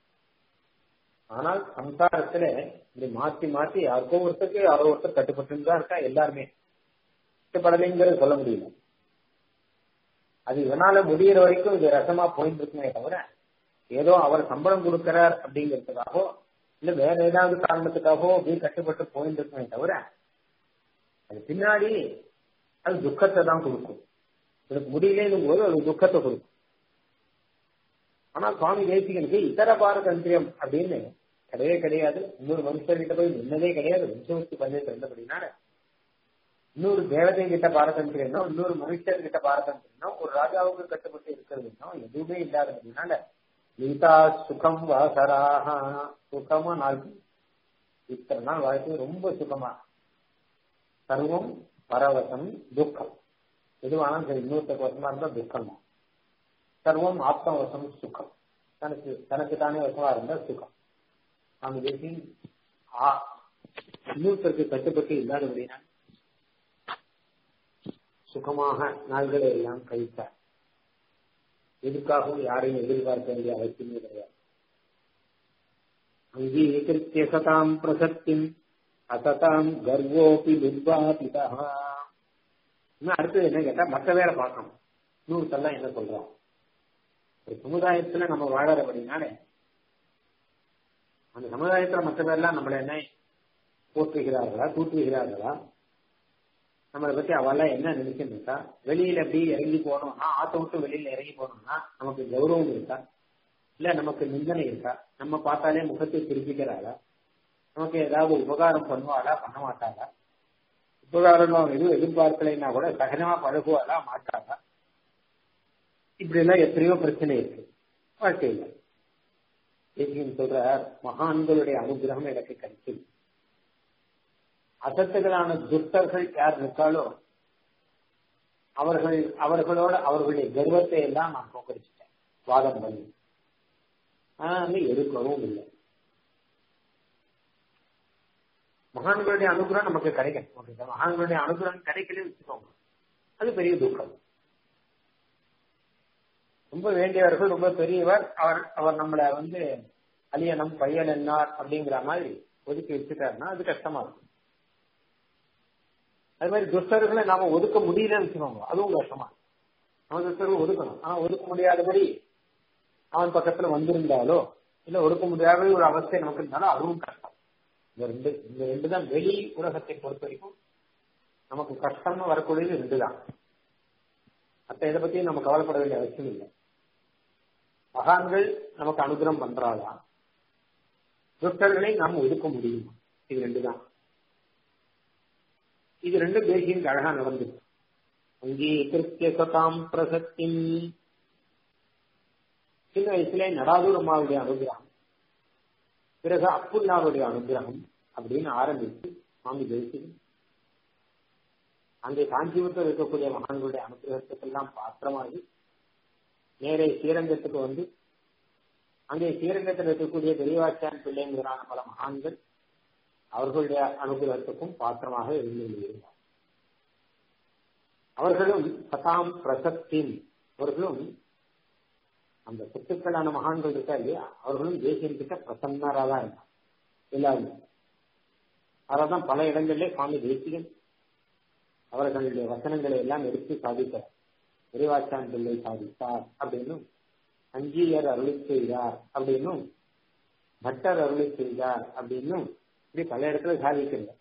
ஆனால் சம்சாரத்துல இப்படி மாத்தி மாத்தி யாருக்கோ ஒருத்தருக்கு யாரோ ஒருத்தர் கட்டுப்பட்டு தான் இருக்கா எல்லாருமே கட்டுப்படலைங்கிறது சொல்ல முடியல அது இவனால முடிகிற வரைக்கும் இது ரசமா போயிட்டு இருக்குமே தவிர ஏதோ அவர் சம்பளம் கொடுக்கிறார் அப்படிங்கிறதுக்காகவோ இல்ல வேற ஏதாவது காரணத்துக்காகவோ அப்படியே கட்டுப்பட்டு போயிட்டு இருக்குமே தவிர அது பின்னாடி அது துக்கத்தை தான் கொடுக்கும் எனக்கு முடியலங்கும் போது அது துக்கத்தை கொடுக்கும் ஆனா சுவாமி தேசிகனுக்கு இதர பாரதந்திரியம் அப்படின்னு கிடையவே கிடையாது இன்னொரு மனுஷர்கிட்ட போய் நின்னதே கிடையாது வம்சவர்த்தி பண்ணிட்டு இருந்தபடினால இன்னொரு தேவதை கிட்ட பாரதந்திரம்னா இன்னொரு மனுஷர் கிட்ட பாரதந்திரம்னா ஒரு ராஜாவுக்கு கட்டுப்பட்டு இருக்கிறதுனா எதுவுமே இல்லாததுனால நீதா சுகம் வாசராக சுகமா நாள் இத்தனை நாள் வாழ்க்கை ரொம்ப சுகமா சர்வம் பரவசம் துக்கம் எதுவானாலும் சரி இன்னொருத்தருக்கு வசமா இருந்தா துக்கம் தான் சர்வம் ஆத்மவசம் சுகம் தனக்கு தனக்கு தானே வசமா இருந்தா சுகம் நாம தேசி இன்னொருத்தருக்கு கட்டுப்பட்டு இல்லாதபடினா சுகமாக நாள்களை எல்லாம் கழித்தார் எதுக்காகவும் யாரையும் எதிர்பார்க்க வேண்டிய அவசியமே கிடையாது அங்கீகரித்திய சதாம் பிரசக்திம் அசதாம் கர்வோபி துர்வாபிதா இன்னும் அடுத்தது என்ன கேட்டா மற்ற வேற பார்க்கணும் இன்னொருத்தெல்லாம் என்ன சொல்றோம் ஒரு சமுதாயத்துல நம்ம வாழறபடினாலே அந்த சமுதாயத்துல மற்ற பேர்லாம் நம்மள என்ன போற்றுகிறார்களா தூற்றுகிறார்களா நம்மளை பத்தி அவெல்லாம் என்ன நினைச்சுன்னு இருக்கா வெளியில எப்படி இறங்கி போனோம்னா ஆத்த விட்டு வெளியில இறங்கி போனோம்னா நமக்கு கௌரவம் இருக்கா இல்ல நமக்கு நிந்தனை இருக்கா நம்ம பார்த்தாலே முகத்தை திருப்பிக்கிறாளா நமக்கு ஏதாவது உபகாரம் பண்ணுவாளா பண்ண மாட்டாளா உபகாரம் எதுவும் எதிர்பார்க்கலைன்னா கூட சகஜமா பழகுவாளா மாட்டாளா இப்படி எல்லாம் எத்தனையோ பிரச்சனை இருக்கு வாழ்க்கையில எப்படின்னு சொல்ற மகான்களுடைய அனுகிரகம் எனக்கு கிடைக்கும் அசத்துகளான துஷ்டர்கள் யார் இருக்காளோ அவர்கள் அவர்களோட அவர்களுடைய கர்வத்தை எல்லாம் நான் போக்கடிச்சிட்டேன் வாதம் பண்ணி ஆனா வந்து எடுக்கவும் இல்லை மகான்களுடைய அனுகிரகம் நமக்கு கிடைக்கும் ஓகே மகான்களுடைய அனுகிரகம் கிடைக்கலன்னு வச்சுக்கோங்க அது பெரிய துக்கம் ரொம்ப வேண்டியவர்கள் ரொம்ப பெரியவர் அவர் அவர் நம்மளை வந்து அலியனம் பையன் என்னார் அப்படிங்கிற மாதிரி ஒதுக்கி வச்சுட்டாருன்னா அது கஷ்டமா இருக்கும் அது மாதிரி துஷ்டர்களை நாம ஒதுக்க முடியலன்னு வச்சுக்கோங்க அதுவும் கஷ்டமா நம்ம துஷ்டர்கள் ஒதுக்கணும் ஆனா ஒதுக்க முடியாதபடி அவன் பக்கத்துல வந்திருந்தாலோ இல்ல ஒதுக்க முடியாத ஒரு அவஸ்தை நமக்கு இருந்தாலும் அதுவும் கஷ்டம் இந்த ரெண்டு இந்த ரெண்டு தான் வெளி உலகத்தை பொறுத்த வரைக்கும் நமக்கு கஷ்டம்னு வரக்கூடியது ரெண்டு தான் மற்ற இதை பத்தி நம்ம கவலைப்பட வேண்டிய அவசியம் இல்லை மகான்கள் நமக்கு அனுகிரகம் பண்றாளா துஷ்டர்களை நாம் ஒதுக்க முடியுமா இது ரெண்டு தான் இது ரெண்டு தேசியம் அழகா நடந்தது அங்கீகிருத்திய சதாம் பிரசக்தி சின்ன வயசுல நடாதூர் அம்மாவுடைய அனுகிரகம் பிறகு அப்புல்லாவுடைய அனுகிரகம் அப்படின்னு ஆரம்பித்து சுவாமி தேசியம் அங்கே காஞ்சிபுரத்தில் இருக்கக்கூடிய மகான்களுடைய அனுகிரகத்துக்கெல்லாம் பாத்திரமாகி நேரே ஸ்ரீரங்கத்துக்கு வந்து அங்கே ஸ்ரீரங்கத்தில் இருக்கக்கூடிய பெரியவாச்சான் பிள்ளைங்கிறான பல மகான்கள் அவர்களுடைய அனுகிரகத்துக்கும் பாத்திரமாக இருந்திருந்தார் அவர்களும் சதாம் பிரசக்தின் அவர்களும் அந்த சொத்துக்களான மகான்கள் இருக்கா இல்லையா அவர்களும் தேசியம் கிட்ட பிரசன்னரா தான் இருந்தார் எல்லாருமே அதான் பல இடங்களிலே சுவாமி தேசிகன் அவர்களுடைய வசனங்களை எல்லாம் எடுத்து சாதித்தார் விரிவாச்சான் பிள்ளை சாதித்தார் அப்படின்னும் அஞ்சீயர் அருளி செய்தார் அப்படின்னும் பட்டர் அருளி செய்தார் அப்படின்னும் இப்படி பல இடத்துல சாதிக்கிறார்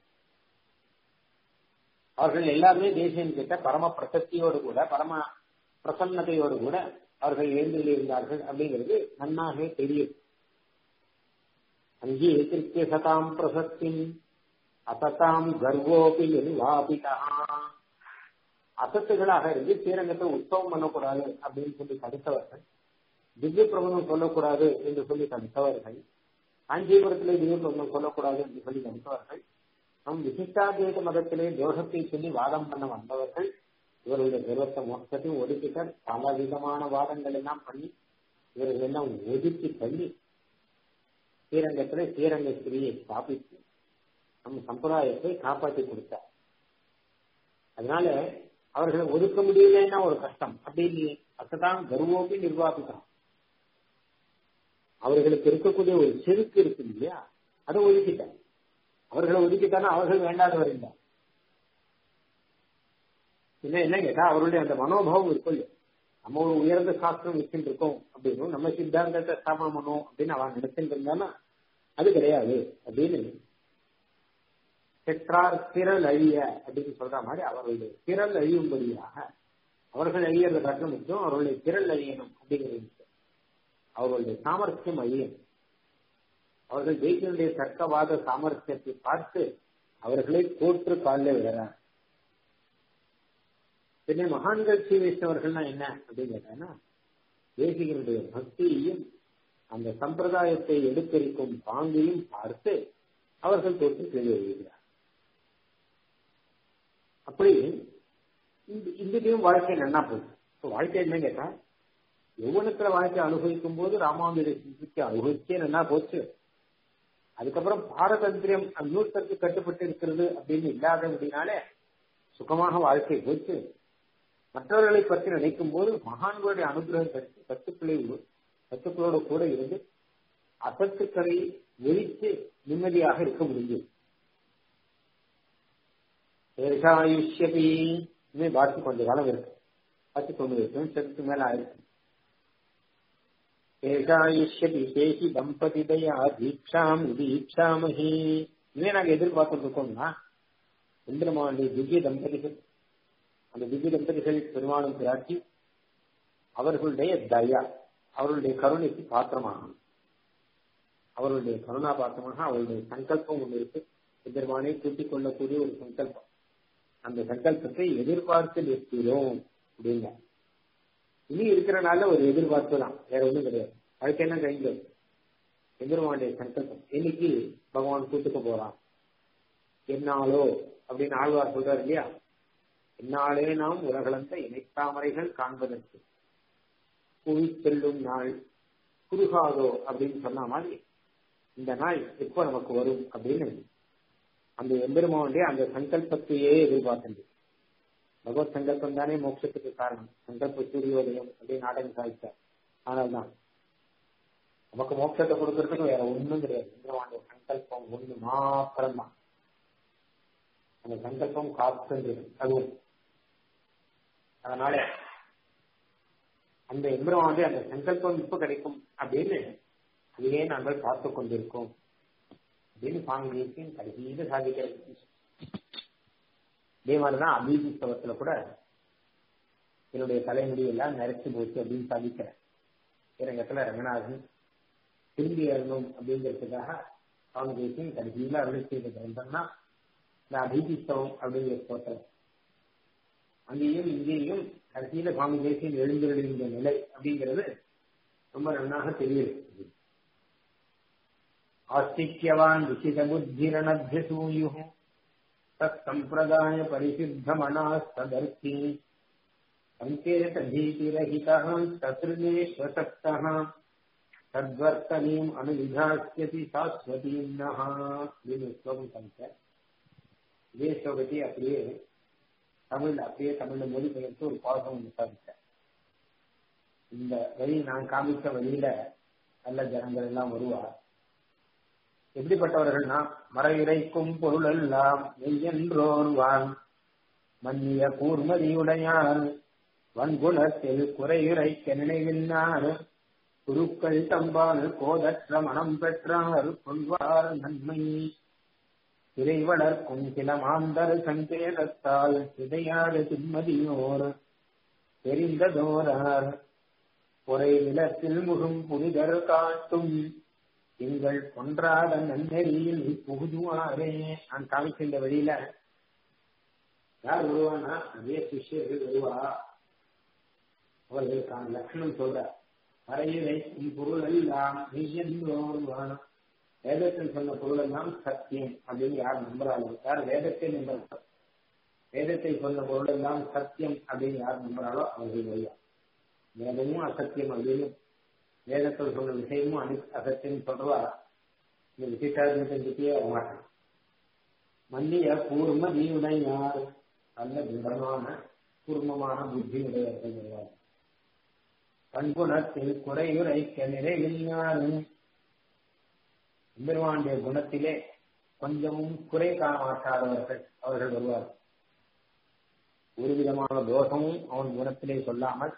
அவர்கள் எல்லாருமே தேசியம் கிட்ட பரம பிரசக்தியோடு கூட பரம பிரசன்னதையோடு கூட அவர்கள் எழுந்தில் இருந்தார்கள் அப்படிங்கிறது நன்னாகவே தெரியும் அங்கீகரித்திய சதாம் பிரசக்தி அசதாம் கர்வோபி நிர்வாபிதா அசத்துகளாக இருந்து ஸ்ரீரங்கத்தை உற்சவம் பண்ணக்கூடாது அப்படின்னு சொல்லி தடுத்தவர்கள் திவ்ய பிரபந்தம் சொல்லக்கூடாது என்று சொல்லி தடுத்தவர்கள் காஞ்சிபுரத்திலே திவ்ய பிரபந்தம் சொல்லக்கூடாது என்று சொல்லி தடுத்தவர்கள் நம் விசிஷ்டாத்வைத மதத்திலே தோஷத்தை சொல்லி வாதம் பண்ண வந்தவர்கள் இவர்களுடைய கர்வத்தை மொத்தத்தையும் ஒதுக்கிட்டார் பல விதமான வாதங்கள் எல்லாம் பண்ணி இவர்கள் எல்லாம் ஒதுக்கி தள்ளி ஸ்ரீரங்கத்திலே ஸ்ரீரங்க ஸ்திரியை ஸ்தாபித்து நம் சம்பிரதாயத்தை காப்பாற்றி கொடுத்தார் அதனால அவர்களை ஒதுக்க முடியலன்னா ஒரு கஷ்டம் அப்படி இல்லையே அதுதான் கர்வோபி நிர்வாகிதான் அவர்களுக்கு இருக்கக்கூடிய ஒரு செருக்கு இருக்கு இல்லையா அதை ஒதுக்கிட்டார் அவர்களை ஒதுக்கிட்டானா அவர்கள் வேண்டாதவர் இல்லை என்ன என்ன கேட்டா அவருடைய அந்த மனோபாவம் இருக்கும் இல்லையா நம்ம ஒரு உயர்ந்த சாஸ்திரம் வச்சுட்டு இருக்கோம் அப்படின்னு நம்ம சித்தாந்தத்தை ஸ்தாபனம் பண்ணுவோம் அப்படின்னு அவன் நினைச்சுட்டு இருந்தானா அது கிடையாது அப்படின்னு பெற்றார் திரள் அழிய அப்படின்னு சொல்ற மாதிரி அவர்களுடைய திரள் அழியும்படியாக அவர்கள் அழியறத காட்டிலும் முக்கியம் அவர்களுடைய திரள் அழியணும் அப்படிங்கிறது அவர்களுடைய சாமர்த்தியம் அழியணும் அவர்கள் ஜெயிக்கனுடைய தர்க்கவாத சாமர்த்தியத்தை பார்த்து அவர்களை போற்று காலில் விடுறார் பின்ன மகான்கள் ஸ்ரீ வைஷ்ணவர்கள்னா என்ன அப்படின்னு கேட்டாங்கன்னா தேசிகனுடைய பக்தியையும் அந்த சம்பிரதாயத்தை எடுத்தரிக்கும் பாங்கையும் பார்த்து அவர்கள் தோற்று கீழே எழுதுகிறார் அப்படி இங்கேயும் வாழ்க்கை நன்னா போகுது இப்போ வாழ்க்கை என்ன கேட்டா யௌவனத்துல வாழ்க்கை அனுபவிக்கும் போது ராமானுஜரை சிந்திச்சு அனுபவிச்சே நல்லா போச்சு அதுக்கப்புறம் பாரதந்திரியம் நூற்றுக்கு கட்டுப்பட்டு இருக்கிறது அப்படின்னு இல்லாத அப்படின்னாலே சுகமாக வாழ்க்கை போச்சு மற்றவர்களை பற்றி நினைக்கும் போது மகான்களுடைய அனுகிரகம் கற்று கத்துக்களை கத்துக்களோட கூட இருந்து அசத்துக்களை ஒழித்து நிம்மதியாக இருக்க முடியும் ஏஷாயுஷ்யபி இனிமே பாக்கி கொஞ்ச காலம் இருக்கு பத்து தொண்ணூறு நிமிஷத்துக்கு மேல ஆயிருக்கு ஏஷாயுஷ்யபி சேஷி தம்பதி தயா தீட்சாம் தீட்சாமஹி இனிமே நாங்க எதிர்பார்த்துட்டு இருக்கோம்னா எம்பெருமானுடைய திவ்ய தம்பதிகள் அந்த திவ்ய தம்பதிகள் பெருமானும் பிராட்டி அவர்களுடைய தயா அவர்களுடைய கருணைக்கு பாத்திரமாகணும் அவர்களுடைய கருணா பாத்திரமாக அவருடைய சங்கல்பம் ஒன்று இருக்கு எம்பெருமானை கூட்டிக் கொள்ளக்கூடிய ஒரு சங்கல்பம் அந்த சங்கல்பத்தை எதிர்பார்த்து நிற்கிறோம் அப்படிங்க இனி இருக்கிறனால ஒரு எதிர்பார்ப்பு தான் வேற ஒண்ணும் கிடையாது அதுக்கு என்ன கைங்க எம்பெருமானுடைய சங்கல்பம் இன்னைக்கு பகவான் கூட்டுக்க போறான் என்னாலோ அப்படின்னு ஆழ்வார் சொல்றாரு இல்லையா என்னாலே நாம் உலகளந்த இணைத்தாமரைகள் காண்பதற்கு புவி செல்லும் நாள் குறுகாதோ அப்படின்னு சொன்ன மாதிரி இந்த நாள் எப்போ நமக்கு வரும் அப்படின்னு அந்த எம்பெருமானுடைய அந்த சங்கல்பத்தையே எதிர்பார்த்தது பகவத் சங்கல்பம் தானே மோட்சத்துக்கு காரணம் சங்கல்ப சூரியோதயம் அப்படின்னு நாடகம் சாதித்தார் ஆனால் தான் நமக்கு மோட்சத்தை கொடுக்கறதுக்கு வேற ஒண்ணும் கிடையாது எம்பெருமானுடைய சங்கல்பம் ஒண்ணு மாத்திரம் தான் அந்த சங்கல்பம் காத்து அதுவும் அதனால அந்த எம்பெருமானுடைய அந்த சங்கல்பம் இப்ப கிடைக்கும் அப்படின்னு அதையே நாங்கள் பார்த்து கொண்டிருக்கோம் அப்படின்னு சுவாமி தேசியம் கடைசியில சாதிக்கிறது இதே மாதிரிதான் அபிஜிஸ்தவத்துல கூட என்னுடைய தலைமுடி எல்லாம் நரைச்சு போச்சு அப்படின்னு சாதிக்கிறேன் இடத்துல ரங்கநாதன் திரும்பி வரணும் அப்படிங்கிறதுக்காக சுவாமி தேசியம் கடைசியில அருள் செய்த கிரந்தம்னா இந்த அபிஜிஸ்தவம் அப்படிங்கிற ஸ்தோத்திரம் அங்கேயும் இங்கேயும் கடைசியில சுவாமி தேசியம் எழுந்திருந்த நிலை அப்படிங்கிறது ரொம்ப நன்னாக தெரியுது ஆஸ்திக்யவான் விசித புத்திரணபியசூயு தற்சம்பிரதாய பரிசித்தமனாஸ்ததர்த்தி சங்கேத பீதிரஹிதः தத்ருநேஸ்வசக்தः தத்வர்த்தனீம் அனுவிதாஸ்யதி சாஸ்வதீம் நः அப்படின்னு ஸ்லோகம் சமைச்ச இதே ஸ்லோகத்தை அப்படியே தமிழ் அப்படியே தமிழ்ல மொழிபெயர்த்து ஒரு பாசம் விசாரித்தேன் இந்த வழி நான் காமித்த வழியில நல்ல ஜனங்கள் எல்லாம் வருவார் எப்படிப்பட்டவர்கள்னா மறையுரைக்கும் பொருள் எல்லாம் மெய்யென்றோர்வான் மன்னிய கூர்மதியுடையான் வன்குணத்தில் குறையுரைக்க நினைவில்லார் குருக்கள் தம்பால் கோதற்ற மனம் பெற்றார் கொள்வார் நன்மை சிறை வளர்க்கும் சில மாந்தர் சங்கேதத்தால் சிதையாறு திம்மதியோர் தெரிந்ததோரார் பொறை நிலத்தில் முகும் புனிதர் காட்டும் எங்கள் பொன்றாத நன்னெறியில் புகுதுவாரே நான் காமிக்கின்ற வழியில யார் வருவானா அதே சிஷ்யர்கள் வருவா அவர்களுக்கான லட்சணம் சொல்ற அறையிலை பொருள் எல்லாம் மெய்யென்றோருவான் வேதத்தில் சொன்ன பொருள் எல்லாம் சத்தியம் அப்படின்னு யார் நம்புறாளோ யார் வேதத்தை நம்புறாளோ வேதத்தை சொன்ன பொருள் எல்லாம் சத்தியம் அப்படின்னு யார் நம்புறாளோ அவர்கள் வருவா வேதமும் அசத்தியம் அப்படின்னு வேதத்தில் சொன்ன விஷயமும் அனு அசத்தியம் சொல்றவா இந்த விசிஷ்டாத்மத்தையே மாட்டான் மல்லிய கூர்ம நீயுடையார் நல்ல திடமான கூர்மமான புத்தி உடையவர்கள் வருவார் பண்புணத்தில் குறையுரைக்க நிறைவில்லாரும் எம்பெருமானுடைய குணத்திலே கொஞ்சமும் குறை காண மாட்டாதவர்கள் அவர்கள் வருவார் ஒரு விதமான தோஷமும் அவன் குணத்திலே சொல்லாமல்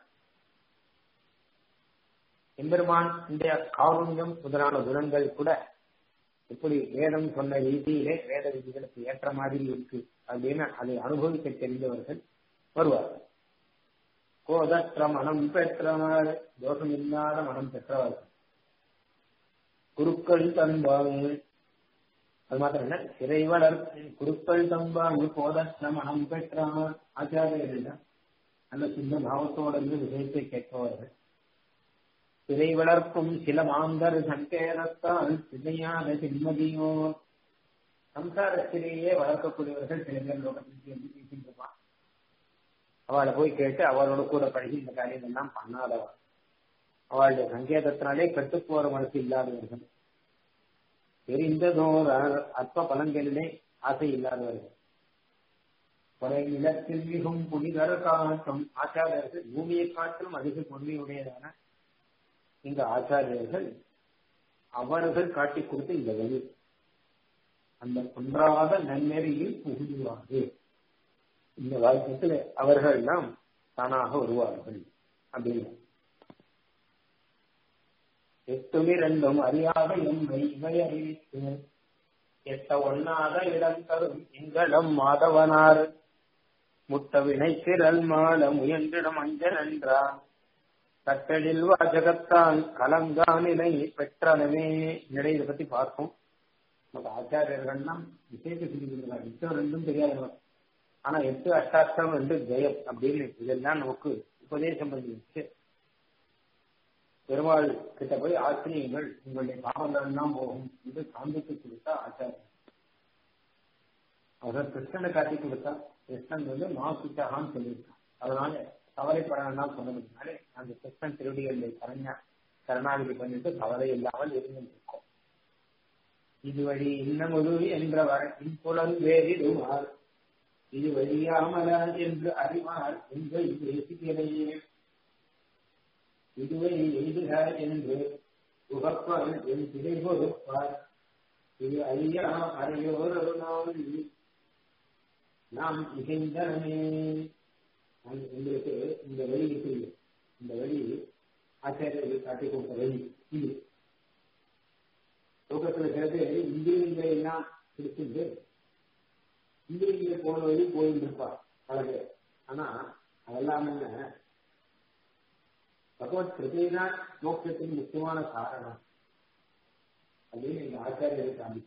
எம்பெருமான் இந்த காருண்யம் முதலான குணங்கள் கூட எப்படி வேதம் சொன்ன ரீதியிலே வேத விதிகளுக்கு ஏற்ற மாதிரி இருக்கு அப்படின்னு அதை அனுபவிக்க தெரிந்தவர்கள் வருவார்கள் கோதற்ற மனம் பெற்றவர் தோஷம் இல்லாத மனம் பெற்றவர்கள் குருக்கள் தன்பாங்க அது மாத்திரம் இல்ல சிறை வளர் குருக்கள் தம்பாங்க கோதற்ற மனம் பெற்றவர் ஆச்சாரியர்கள் நல்ல சின்ன பாவத்தோட இருந்து விஷயத்தை கேட்பவர்கள் சிறை வளர்க்கும் சில மாந்தர் சங்கேதத்தால் சிதையாத சிம்மதியோ சம்சாரத்திலேயே வளர்க்கக்கூடியவர்கள் சில பேர் லோகத்திற்கு என்று பேசிட்டு அவளை போய் கேட்டு அவளோட கூட பழகி இந்த காரியம் எல்லாம் பண்ணாதவள் அவளுடைய சங்கேதத்தினாலே கெட்டு போற மனசு இல்லாதவர்கள் தெரிந்ததோர் அற்ப பலன்களிலே ஆசை இல்லாதவர்கள் கொலை நிலத்தில் மிகும் புனிதர் காட்டும் ஆச்சாரியர்கள் பூமியை காட்டிலும் அதிக பொன்மையுடையதான இந்த ஆச்சாரியர்கள் அவர்கள் காட்டிக் கொடுத்த இந்த வழி அந்த குன்றாத நன்னெறியில் புகுதுவார்கள் இந்த வாழ்க்கத்தில் அவர்கள் எல்லாம் தானாக வருவார்கள் அப்படின்னு எட்டுமிரண்டும் அறியாத எம்மை இவை அறிவித்து எட்ட ஒண்ணாத இடம் தரும் எங்களம் மாதவனார் முட்ட வினைத்திரல் மால முயன்றிடம் அஞ்சல் என்றார் கட்டளில் வாசகத்தான் கலங்கானிலை பெற்றனவே நிலை இதை பத்தி பார்ப்போம் நம்ம ஆச்சாரியர்கள்னா விசேஷ சிந்திக்கிறார் மிச்சம் ரெண்டும் தெரியாதவர் ஆனா எட்டு அஷ்டாட்சம் ரெண்டு ஜெயம் அப்படின்னு இதெல்லாம் நமக்கு உபதேசம் பண்ணி வச்சு பெருமாள் கிட்ட போய் ஆசிரியங்கள் உங்களுடைய பாவங்கள் எல்லாம் போகும் என்று காண்பித்து கொடுத்தா ஆச்சாரியர் அவர் கிருஷ்ணனை காட்டி கொடுத்தா கிருஷ்ணன் வந்து மாசுச்சாகான்னு சொல்லியிருக்கான் அதனால கவலைப்பட வேண்டாம் சொன்னதுனாலே அந்த கிருஷ்ணன் திருடிகளை கரண்யா கருணாநிதி பண்ணிட்டு கவலை இல்லாமல் இருந்திருக்கோம் இது வழி இன்னமுது என்றவர் இன்புலன் வேறிடுவார் இது வழியாமல என்று அறிவார் என்று பேசுகிறேயே இதுவை எய்துக என்று உகப்பால் என் திரை பொறுப்பார் இது ஐயா அறையோரொரு நாள் நாம் இசைந்தனமே உங்களுக்கு இந்த வழி இருக்குது இந்த வழி ஆச்சாரியர்கள் காட்டி கொடுத்த வழி இது லோகத்துல சில இந்திரியங்களை எல்லாம் பிடிச்சிட்டு இந்திரியங்கள் போன வழி போயிட்டு இருப்பார் பல பேர் ஆனா அதெல்லாம் என்ன பகவத் கிருபைதான் மோட்சத்தின் முக்கியமான காரணம் அப்படின்னு எங்க ஆச்சாரியரை காமி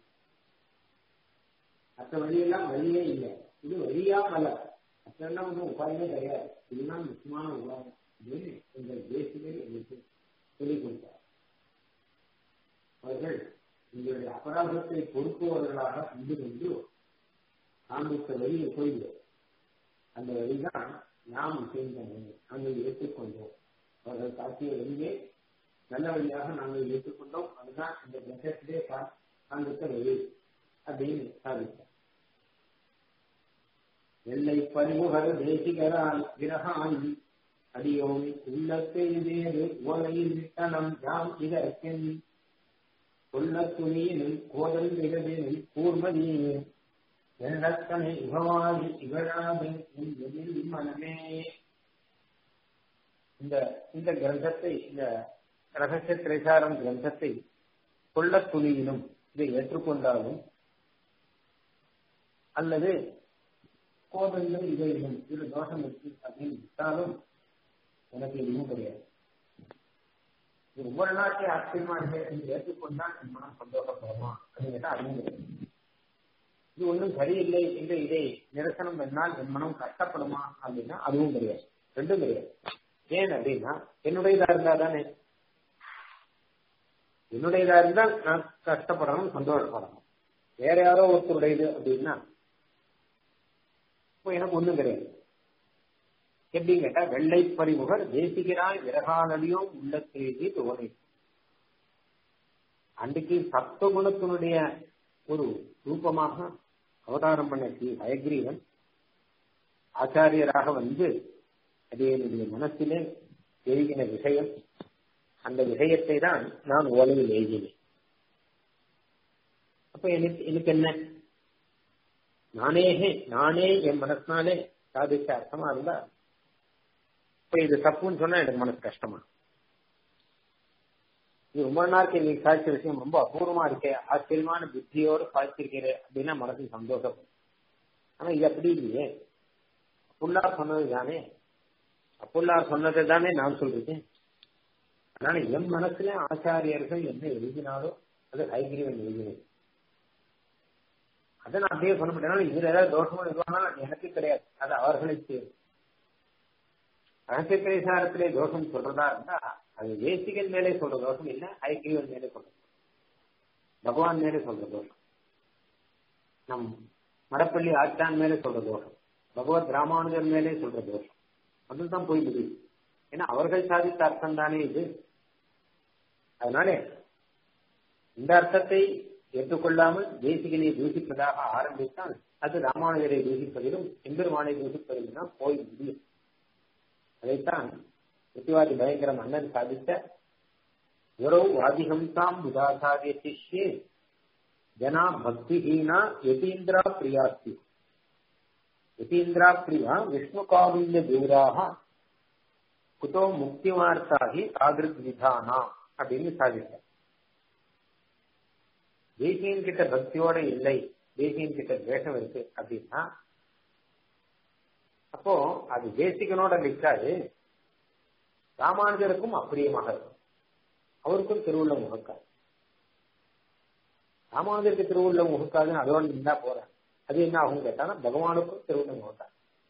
மற்ற வழியெல்லாம் வழியே இல்லை இது வழியா மல மற்றெல்லாம் ஒன்றும் உபாயமே கிடையாது இதுதான் முக்கியமான உபாயம் அப்படின்னு எங்கள் தேசிலே எங்களுக்கு சொல்லிக் கொடுத்தார் அவர்கள் உங்களுடைய அபராதத்தை பொறுப்பவர்களாக இருந்து கொண்டு காண்பித்த வழியை போய்விடும் அந்த வழிதான் நாம் செய்தோம் நாங்கள் ஏற்றுக்கொண்டோம் அவர்கள் காட்டிய வழியே நல்ல வழியாக நாங்கள் ஏற்றுக்கொண்டோம் அதுதான் இந்த கிரகத்திலே காண்பித்த வழி அப்படின்னு சாதித்தோம் எல்லை பரிமுகர் தேசிகரால் விரகான் அடியோம் உள்ளத்தை வேறு ஓலையில் விட்டனம் யாம் இதற்கென் கொள்ள துணியினும் கோதல் விகதினும் கூர்மதியே எண்ணத்தனை இகவாதி இகழாது எதில் மனமே இந்த இந்த கிரந்தத்தை இந்த ரகசிய திரைசாரம் கிரந்தத்தை கொள்ள துணியினும் இதை ஏற்றுக்கொண்டாலும் அல்லது கோபங்கள் இவைகளும் இது தோஷம் இருக்கு அப்படின்னு விட்டாலும் எனக்கு எதுவும் கிடையாது இது ஒவ்வொரு நாட்டையும் ஆச்சரியமா இருக்கு என்று ஏற்றுக்கொண்டா என் மனம் சந்தோஷப்படுமா அப்படின்னு கேட்டா அதுவும் கிடையாது இது ஒன்றும் சரியில்லை என்று இதை நிரசனம் பண்ணால் என் மனம் கஷ்டப்படுமா அப்படின்னா அதுவும் கிடையாது ரெண்டும் கிடையாது ஏன் அப்படின்னா என்னுடையதா இருந்தா தானே என்னுடையதா இருந்தால் நான் கஷ்டப்படணும் சந்தோஷப்படணும் வேற யாரோ ஒருத்தருடையது அப்படின்னா இப்போ எனக்கு ஒண்ணும் கிடையாது எப்படின்னு கேட்டா வெள்ளை பறிமுகர் தேசிகராய் விரகானடியோ உள்ளத்தேதி தோணை அன்றைக்கு சப்தகுணத்தினுடைய ஒரு ரூபமாக அவதாரம் பண்ண ஸ்ரீ ஹயக்ரீவன் ஆச்சாரியராக வந்து அது என்னுடைய மனசிலே எழுதின விஷயம் அந்த விஷயத்தை தான் நான் ஓலையில் எழுதினேன் அப்ப எனக்கு எனக்கு என்ன நானே நானே என் மனசினாலே சாதிச்ச அர்த்தமா இருந்தா இப்ப இது தப்புன்னு சொன்னா எனக்கு மனசு கஷ்டமா இது ரொம்ப நாளுக்கு இன்னைக்கு சாதிச்ச விஷயம் ரொம்ப அபூர்வமா இருக்கே ஆச்சரியமான புத்தியோடு சாதிச்சிருக்கிறே அப்படின்னா மனசு சந்தோஷம் ஆனா இது அப்படி இல்லையே புல்லார் சொன்னது தானே அப்புல்லார் சொன்னதை தானே நான் சொல்றேன் அதனால என் மனசுல ஆச்சாரியர்கள் என்ன எழுதினாரோ அது ஹைகிரீவன் எழுதினேன் அதை நான் அப்படியே சொல்ல மாட்டேன் இதுல ஏதாவது தோஷமும் இதுவானாலும் எனக்கு கிடையாது அது அவர்களை சேரும் ரகசிய பிரசாரத்திலே தோஷம் சொல்றதா இருந்தா அது தேசிகன் மேலே சொல்ற தோஷம் இல்ல ஐக்கியவன் மேலே சொல்ற பகவான் மேலே சொல்ற தோஷம் நம் மடப்பள்ளி ஆச்சான் மேலே சொல்ற தோஷம் பகவத் ராமானுஜர் மேலே சொல்ற தோஷம் அதுதான் போய் முடியும் ஏன்னா அவர்கள் சாதித்த அர்த்தம் தானே இது அதனால இந்த அர்த்தத்தை ஏற்றுக்கொள்ளாமல் தேசிகனை தூசிப்பதாக ஆரம்பித்தால் அது ராமானுஜரை தூசிப்பதிலும் எம்பெருமானை தூசிப்பதிலும் தான் போய் முடியும் அதைத்தான் பிரதிவாதி பயங்கர மன்னன் சாதித்த உறவு வாதிகம்சாம் புதாசாரிய சிஷ்யே ஜனா பக்திஹீனா யதீந்திரா பிரியாஸ்தி யதீந்திரா பிரியா விஷ்ணு காவில்ய தூராக குதோ முக்திமார்த்தாகி ஆகிருத் விதானா அப்படின்னு சாதித்தார் தேசியன் கிட்ட பக்தியோட இல்லை தேசியன் கிட்ட துவேஷம் இருக்கு அப்படின்னா அப்போ அது தேசிகனோட நிற்காது ராமானுஜருக்கும் அப்பிரியமாக இருக்கும் அவருக்கும் திருவுள்ள முகக்காது ராமானுஜருக்கு திருவுள்ள முகக்காதுன்னு அதோட இருந்தா போறேன் அது என்ன ஆகும் கேட்டானா பகவானுக்கும் திருவுள்ள முகக்காது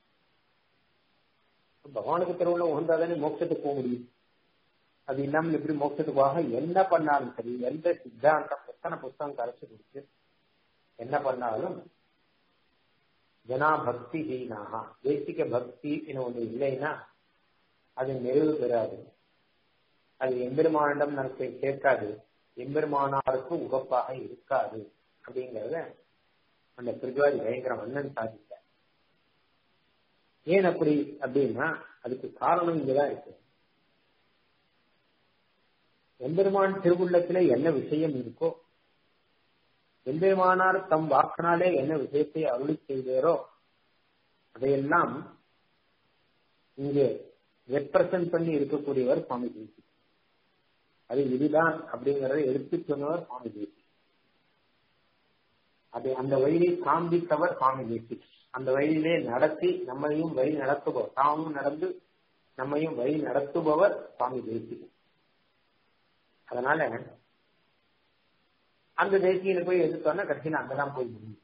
பகவானுக்கு திருவுள்ள உகந்தாதானே மோட்சத்துக்கு போக முடியும் அது இல்லாமல் எப்படி மோட்சத்துக்கு போக என்ன பண்ணாலும் சரி எந்த சித்தாந்தம் எத்தனை புத்தகம் கரைச்சு கொடுத்து என்ன பண்ணாலும் ஜனா பக்தி ஹீனாக தேசிக பக்தி ஒண்ணு இல்லைன்னா அது நிறைவு பெறாது அது எம்பெருமானிடம் நமக்கு கேட்காது எம்பெருமானாருக்கு உகப்பாக இருக்காது அப்படிங்கறத அந்த பிரிஜுவாதி பயங்கர மன்னன் சாதித்தார் ஏன் அப்படி அப்படின்னா அதுக்கு காரணம் இங்கதான் இருக்கு எம்பெருமான் திருவுள்ளத்துல என்ன விஷயம் இருக்கோ எம்பெருமானார் தம் வாக்கினாலே என்ன விஷயத்தை அருளி செய்தாரோ அதையெல்லாம் இங்கே ரெப்ரசன்ட் பண்ணி இருக்கக்கூடியவர் சுவாமி தேசி அது இதுதான் அப்படிங்கறத எடுத்து சொன்னவர் சுவாமி தேசி அது அந்த வழியை காண்பித்தவர் சுவாமி தேசி அந்த வழியிலே நடத்தி நம்மையும் வழி நடத்துபவர் தாமும் நடந்து நம்மையும் வழி நடத்துபவர் சுவாமி தேசி அதனால அந்த தேசியில போய் எதிர்த்தோன்னா கடைசியில் அங்கதான் போய் முடியும்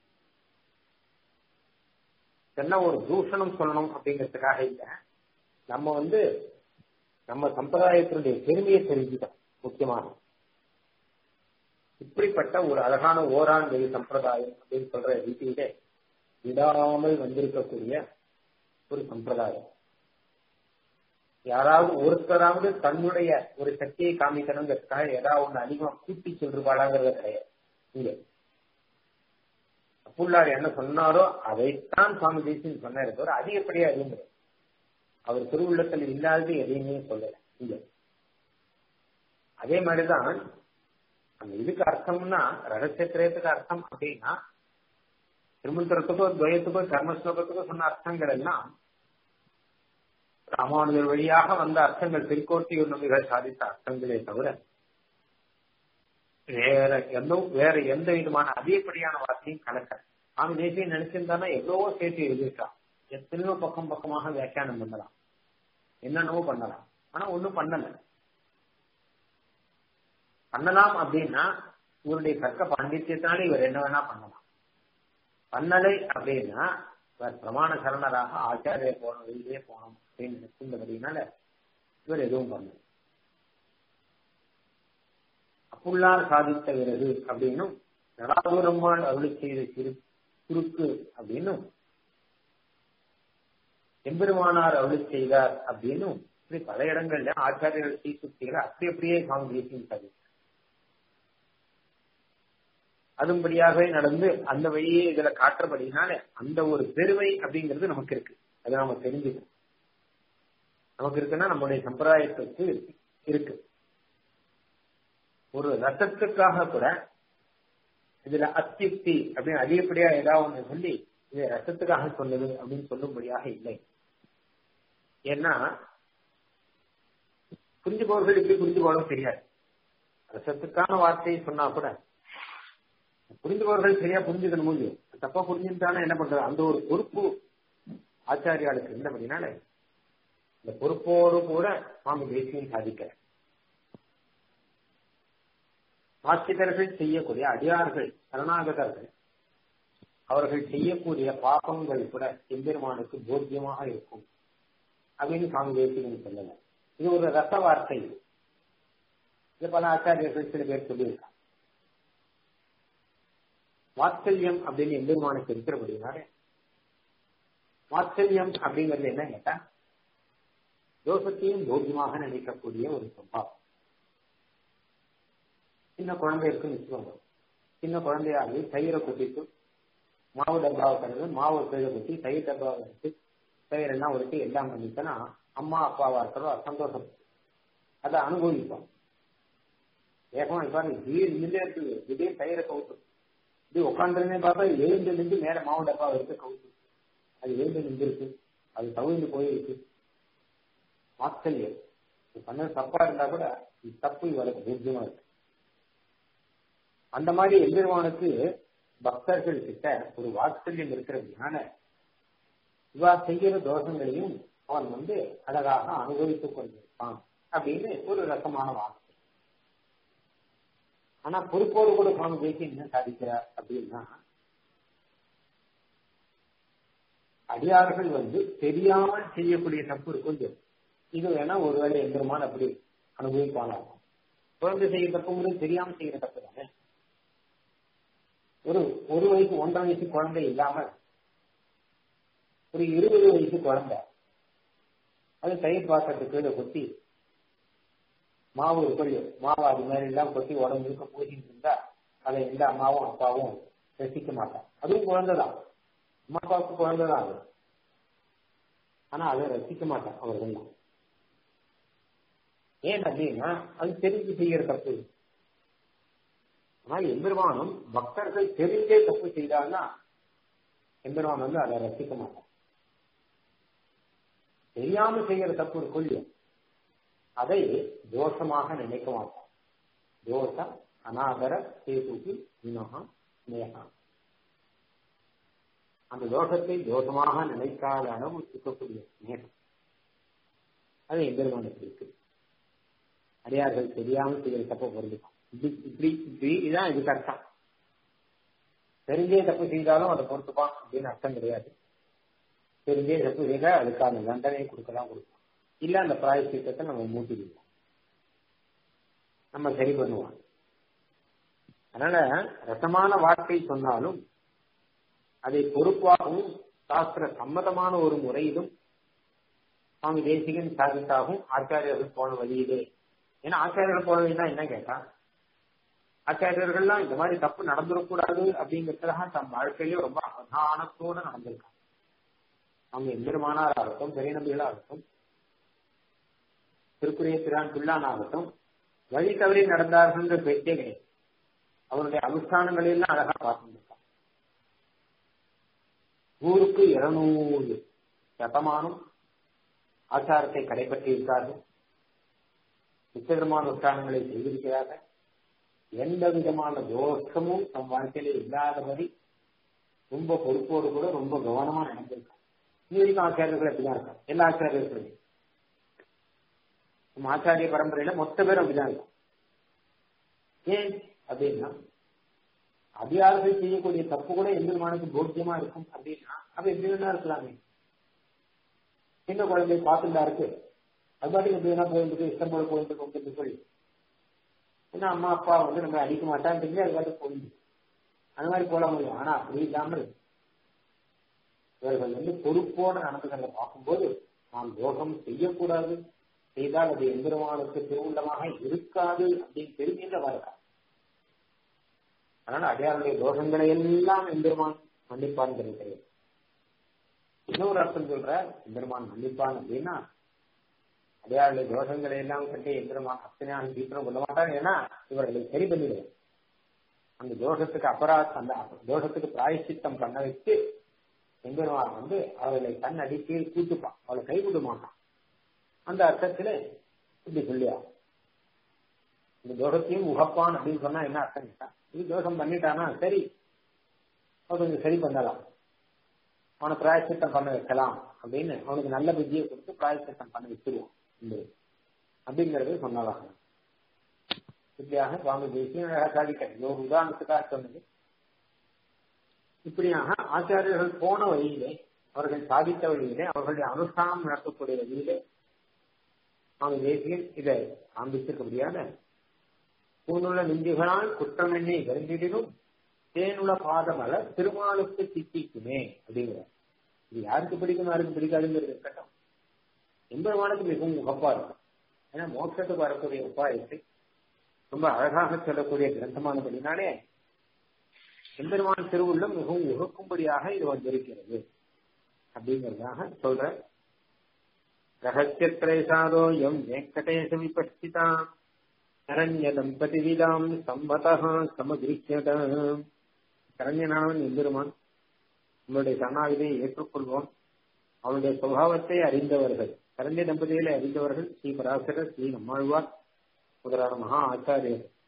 என்ன ஒரு தூஷணம் சொல்லணும் அப்படிங்கிறதுக்காக இல்ல நம்ம வந்து நம்ம சம்பிரதாயத்தினுடைய பெருமையை தெரிஞ்சுட்டோம் முக்கியமாக இப்படிப்பட்ட ஒரு அழகான ஓராண்டு சம்பிரதாயம் அப்படின்னு சொல்ற ரீதியிலே விடாமல் வந்திருக்கக்கூடிய ஒரு சம்பிரதாயம் யாராவது ஒருத்தராவது தன்னுடைய ஒரு சக்தியை காமிக்கணுங்கிறதுக்காக ஏதாவது ஒண்ணு அதிகமா கூட்டி சொல்றாளாங்கிறது கிடையாது இங்க புள்ளார் என்ன சொன்னாரோ அதைத்தான் சுவாமி தேசியன் சொன்னாரு தவிர அதிகப்படியா எதுவும் கிடையாது அவர் திருவுள்ளத்தில் இல்லாதது எதையுமே சொல்லல இங்க அதே மாதிரிதான் அந்த இதுக்கு அர்த்தம்னா ரகசியத்திரயத்துக்கு அர்த்தம் அப்படின்னா திருமந்திரத்துக்கோ துவயத்துக்கோ கர்மஸ்லோகத்துக்கோ சொன்ன அர்த்தங்கள் எல்லாம் ராமானுஜர் வழியாக வந்த அர்த்தங்கள் திருக்கோட்டியூர் நம்பிகள் சாதித்த அர்த்தங்களே தவிர வேற எந்த வேற எந்த விதமான அதிகப்படியான வார்த்தையும் கலக்க சுவாமி தேசியம் நினைச்சிருந்தானா எவ்வளவோ சேர்த்து எழுதியிருக்கான் எத்தனையோ பக்கம் பக்கமாக வியாக்கியானம் பண்ணலாம் என்னென்னவோ பண்ணலாம் ஆனா ஒண்ணும் பண்ணல பண்ணலாம் அப்படின்னா இவருடைய தர்க்க பாண்டித்யத்தினால இவர் என்ன வேணா பண்ணலாம் பண்ணலை அப்படின்னா இவர் பிரமாண சரணராக ஆச்சாரிய போனோம் வெளியே போனோம் அப்படின்னு நினைச்சிருந்தபடினால இவர் எதுவும் பண்ணல அப்புள்ளார் சாதித்த விறகு அப்படின்னும் நடாபுரம்மாள் அருளி செய்த சிறு குறுக்கு அப்படின்னும் எம்பெருமானார் அருளி செய்தார் அப்படின்னும் இப்படி பல இடங்கள்ல ஆச்சாரியர்கள் சீசுக்திகளை அப்படி அப்படியே சுவாமி தேசியம் சாதித்தார் அதுபடியாகவே நடந்து அந்த வழியே இதுல காட்டுறபடினால அந்த ஒரு பெருமை அப்படிங்கிறது நமக்கு இருக்கு அதை நம்ம தெரிஞ்சுக்கணும் நமக்கு இருக்குன்னா நம்முடைய சம்பிரதாயத்திற்கு இருக்கு ஒரு ரசத்துக்காக கூட இதுல அத்தியுக்தி அப்படின்னு அதிகப்படியா ஏதாவது ஒண்ணு சொல்லி இது ரசத்துக்காக சொன்னது அப்படின்னு சொல்லும்படியாக இல்லை ஏன்னா புரிஞ்சு போவர்கள் இப்படி புரிஞ்சு போகணும் தெரியாது ரசத்துக்கான வார்த்தையை சொன்னா கூட புரிந்துபவர்கள் சரியா புரிஞ்சுக்கணும் முடியும் தப்பா புரிஞ்சுட்டாலும் என்ன பண்றது அந்த ஒரு பொறுப்பு ஆச்சாரியாளுக்கு இருந்தபடினால இந்த பொறுப்போடு கூட சுவாமி தேசியம் சாதிக்கிற ஆசிரியர்கள் செய்யக்கூடிய அடியார்கள் சரணாகதர்கள் அவர்கள் செய்யக்கூடிய பாபங்கள் கூட எம்பெருமானுக்கு போக்கியமாக இருக்கும் அப்படின்னு சுவாமி தேசியம் சொல்லல இது ஒரு ரச வார்த்தை இது பல ஆச்சாரியர்கள் சில பேர் சொல்லியிருக்காங்க வாத்சல்யம் அப்படின்னு எம்பெருமானுக்கு இருக்கிறபடினாலே வாத்சல்யம் அப்படிங்கிறது என்ன கேட்டா தோஷத்தையும் போகியமாக நினைக்கக்கூடிய ஒரு சம்பாவம் சின்ன குழந்தை இருக்குன்னு வச்சுக்கோங்க சின்ன குழந்தையாகி தயிரை கொட்டிட்டு மாவு டப்பாவை கலந்து மாவு கீழே கொட்டி தயிர் டப்பாவை எடுத்து தயிரெல்லாம் ஒருத்தி எல்லாம் பண்ணிட்டோன்னா அம்மா அப்பாவா இருக்கிறதோ சந்தோஷம் அதை அனுபவிப்போம் வேகமா இப்ப திடீர் நின்று இருக்குது திடீர் தயிரை கவுத்து இது உட்காந்துருந்தே பார்த்தா எழுந்து நின்று மேல மாவு டப்பா எடுத்து கவுத்து அது எழுந்து நின்றுருக்கு அது தவிர்ந்து போயிருக்கு ஆச்சரியம் பண்ணது தப்பா இருந்தா கூட இது தப்பு இவளுக்கு பூஜ்யமா இருக்கு அந்த மாதிரி எம்பெருமானுக்கு பக்தர்கள் கிட்ட ஒரு வாத்சல்யம் இருக்கிறதுனால இவா செய்கிற தோஷங்களையும் அவன் வந்து அழகாக அனுபவித்துக் கொண்டிருப்பான் அப்படின்னு ஒரு ரசமான வார்த்தை ஆனா பொறுப்போடு கூட சுவாமி தேசியம் என்ன சாதிக்கிறார் அப்படின்னா அடியார்கள் வந்து தெரியாமல் செய்யக்கூடிய தப்பு இருக்கும் இது வேணா ஒருவேளை எந்திரமான அப்படி அனுபவிப்பானாம் குழந்தை செய்யற தப்புங்கிறது தெரியாம செய்யற தப்பு தானே ஒரு ஒரு வயசு ஒன்றரை வயசு குழந்தை இல்லாம ஒரு இருபது வயசு குழந்தை அது தயிர் பாத்திரத்துக்கு கீழே கொத்தி மாவு இருக்கொள்ளும் மாவு அது மாதிரி எல்லாம் கொத்தி உடம்பு இருக்க பூசிட்டு இருந்தா அதை எந்த அம்மாவும் அப்பாவும் ரசிக்க மாட்டான் அதுவும் குழந்தைதான் அம்மா அப்பாவுக்கு குழந்தைதான் அது ஆனா அதை ரசிக்க மாட்டான் அவர்கள் ஏன் அப்படின்னா அது தெரிஞ்சு செய்யற தப்பு ஆனால் எம்பெருமானும் பக்தர்கள் தெரிஞ்சே தப்பு செய்தான்னா எம்பெருமான் வந்து அதை ரசிக்க மாட்டான் தெரியாம செய்யற தப்பு ஒரு கொள்ளும் அதை தோஷமாக நினைக்க மாட்டான் தோஷ அநாதர சேதுக்கு வினோகம் ஸ்னேகா அந்த தோஷத்தை தோஷமாக நினைக்காத அளவு இருக்கக்கூடிய ஸ்னேகம் அது எம்பெருமானுக்கு இருக்கு அடியார்கள் தெரியாமல் செய்யற தப்ப பொருந்துக்கும் இப்படி இப்படி இப்படி இதான் இதுக்கு அர்த்தம் தெரிஞ்சே தப்பு செய்தாலும் அதை பொறுத்துப்பான் அப்படின்னு அர்த்தம் கிடையாது தெரிஞ்சே தப்பு செய்த அதுக்கான தண்டனை கொடுக்கலாம் கொடுப்பான் இல்ல அந்த பிராயசித்தத்தை நம்ம மூட்டிடுவோம் நம்ம சரி பண்ணுவோம் அதனால ரசமான வார்த்தை சொன்னாலும் அதை பொறுப்பாகவும் சாஸ்திர சம்மதமான ஒரு முறையிலும் சுவாமி தேசிகன் சாதித்தாகவும் ஆச்சாரியர்கள் போன வழியிலே ஏன்னா ஆச்சாரியர்கள் போன வழினா என்ன கேட்டா ஆச்சாரியர்கள்லாம் இந்த மாதிரி தப்பு நடந்துடக்கூடாது அப்படிங்கிறதுக்காக தம் வாழ்க்கையிலேயே ரொம்ப அவதானத்தோட நடந்திருக்காங்க அவங்க எம்பெருமானாராகட்டும் பெரிய நம்பிகளாகட்டும் திருக்குறைய பிரான் பிள்ளானாகட்டும் வழி தவறி நடந்தார்கள்ன்ற பேச்சே கிடையாது அவருடைய அனுஷ்டானங்கள் எல்லாம் அழகா பார்த்துருக்கான் ஊருக்கு இருநூறு சதமானம் ஆச்சாரத்தை கடைபற்றி இருக்கார்கள் நிச்சயமான அனுஷ்டானங்களை செய்திருக்கிறார்கள் எந்த விதமான தோஷமும் நம் வாழ்க்கையில இல்லாதபடி ரொம்ப பொறுப்போடு கூட ரொம்ப கவனமா நடந்திருக்காங்க இது வரைக்கும் ஆச்சாரியர்கள் அப்படிதான் இருக்காங்க எல்லா ஆச்சாரியர்களும் நம்ம ஆச்சாரிய பரம்பரையில மொத்த பேரும் அப்படிதான் இருக்கும் ஏன் அப்படின்னா அதிகாரங்கள் செய்யக்கூடிய தப்பு கூட எம்பெருமானுக்கு போக்கியமா இருக்கும் அப்படின்னா அப்ப எப்படி வேணா இருக்கலாமே சின்ன குழந்தை பார்த்துட்டா இருக்கு அது பாட்டுக்கு எப்படி வேணா போயிட்டு இஷ்டம் போல போயிட்டு கொண்டு சொல்லி ஏன்னா அம்மா அப்பா வந்து நம்ம அடிக்க மாட்டான்னு தெரிஞ்சு அது பாட்டு போயிடுது அந்த மாதிரி போல முடியும் ஆனா அப்படி இல்லாமல் இவர்கள் வந்து பொறுப்போட நடந்துகிறத பார்க்கும்போது நாம் தோஷம் செய்யக்கூடாது செய்தால் அது எம்பெருமானுக்கு திருவுள்ளமாக இருக்காது அப்படின்னு தெரிஞ்சின்றவா இருக்கா அதனால அடையாளுடைய தோஷங்களை எல்லாம் எம்பெருமான் மன்னிப்பான் தெரிகிறது இன்னொரு அர்த்தம் சொல்ற எம்பெருமான் மன்னிப்பான் அப்படின்னா அடையாளுடைய தோஷங்களை எல்லாம் கட்டி எம்பெருமான் அத்தனையான தீபனம் கொள்ள மாட்டாங்க ஏன்னா இவர்களை சரி பண்ணிடுவோம் அந்த தோஷத்துக்கு அபராத் அந்த தோஷத்துக்கு பிராயசித்தம் பண்ண வச்சு எம்பெருமான் வந்து அவர்களை தன் அடித்து கூட்டுப்பான் அவளை கைவிட மாட்டான் அந்த அர்த்தத்துல இப்படி சொல்லியா இந்த தோஷத்தையும் உகப்பான் அப்படின்னு சொன்னா என்ன அர்த்தம் கேட்டா இது தோஷம் பண்ணிட்டானா சரி அவன் கொஞ்சம் சரி பண்ணலாம் அவனை பிராயசித்தம் பண்ண வைக்கலாம் அப்படின்னு அவனுக்கு நல்ல புத்தியை கொடுத்து பிராயசித்தம் பண்ண வச்சிருவான் அப்படிங்கறது சொன்னதாக இப்படியாக சுவாமி தேசியம் சாதிக்கிறேன் ஒரு உதாரணத்துக்காக சொன்னது இப்படியாக ஆச்சாரியர்கள் போன வழியிலே அவர்கள் சாதித்த வழியிலே அவர்களுடைய அனுஷ்டானம் நடத்தக்கூடிய வழியிலே சுவாமி தேசியன் இதை காண்பித்திருக்க முடியாத பூனுள்ள நெஞ்சுகளால் குற்றம் எண்ணை வருந்திடினும் தேனுள்ள பாதமல திருமாலுக்கு சித்திக்குமே அப்படிங்கிற இது யாருக்கு பிடிக்கும் யாருக்கு பிடிக்காதுங்கிறது இருக்கட்டும் எம்பெருமானுக்கு மிகவும் உகப்பா இருக்கும் ஏன்னா மோட்சத்துக்கு வரக்கூடிய உபாயத்தை ரொம்ப அழகாக சொல்லக்கூடிய கிரந்தமானபடினாலே எம்பெருமான் திருவுள்ளம் மிகவும் உகக்கும்படியாக இது வந்திருக்கிறது அப்படிங்கிறதாக சொல்ற ரகசியத்ரேசாதோ எம் வெங்கடேச விபஸ்திதா கரண்ய தம்பதி விதாம் சம்பதா சமகிருஷ்யத கரண்யனாவன் எம்பெருமான் நம்மளுடைய சரணாகிதியை ஏற்றுக்கொள்வோம் அவனுடைய சுபாவத்தை அறிந்தவர்கள் கரண்ய தம்பதிகளை அறிந்தவர்கள் ஸ்ரீ பராசரர் ஸ்ரீ நம்மாழ்வார் முதலான மகா ஆச்சாரியர்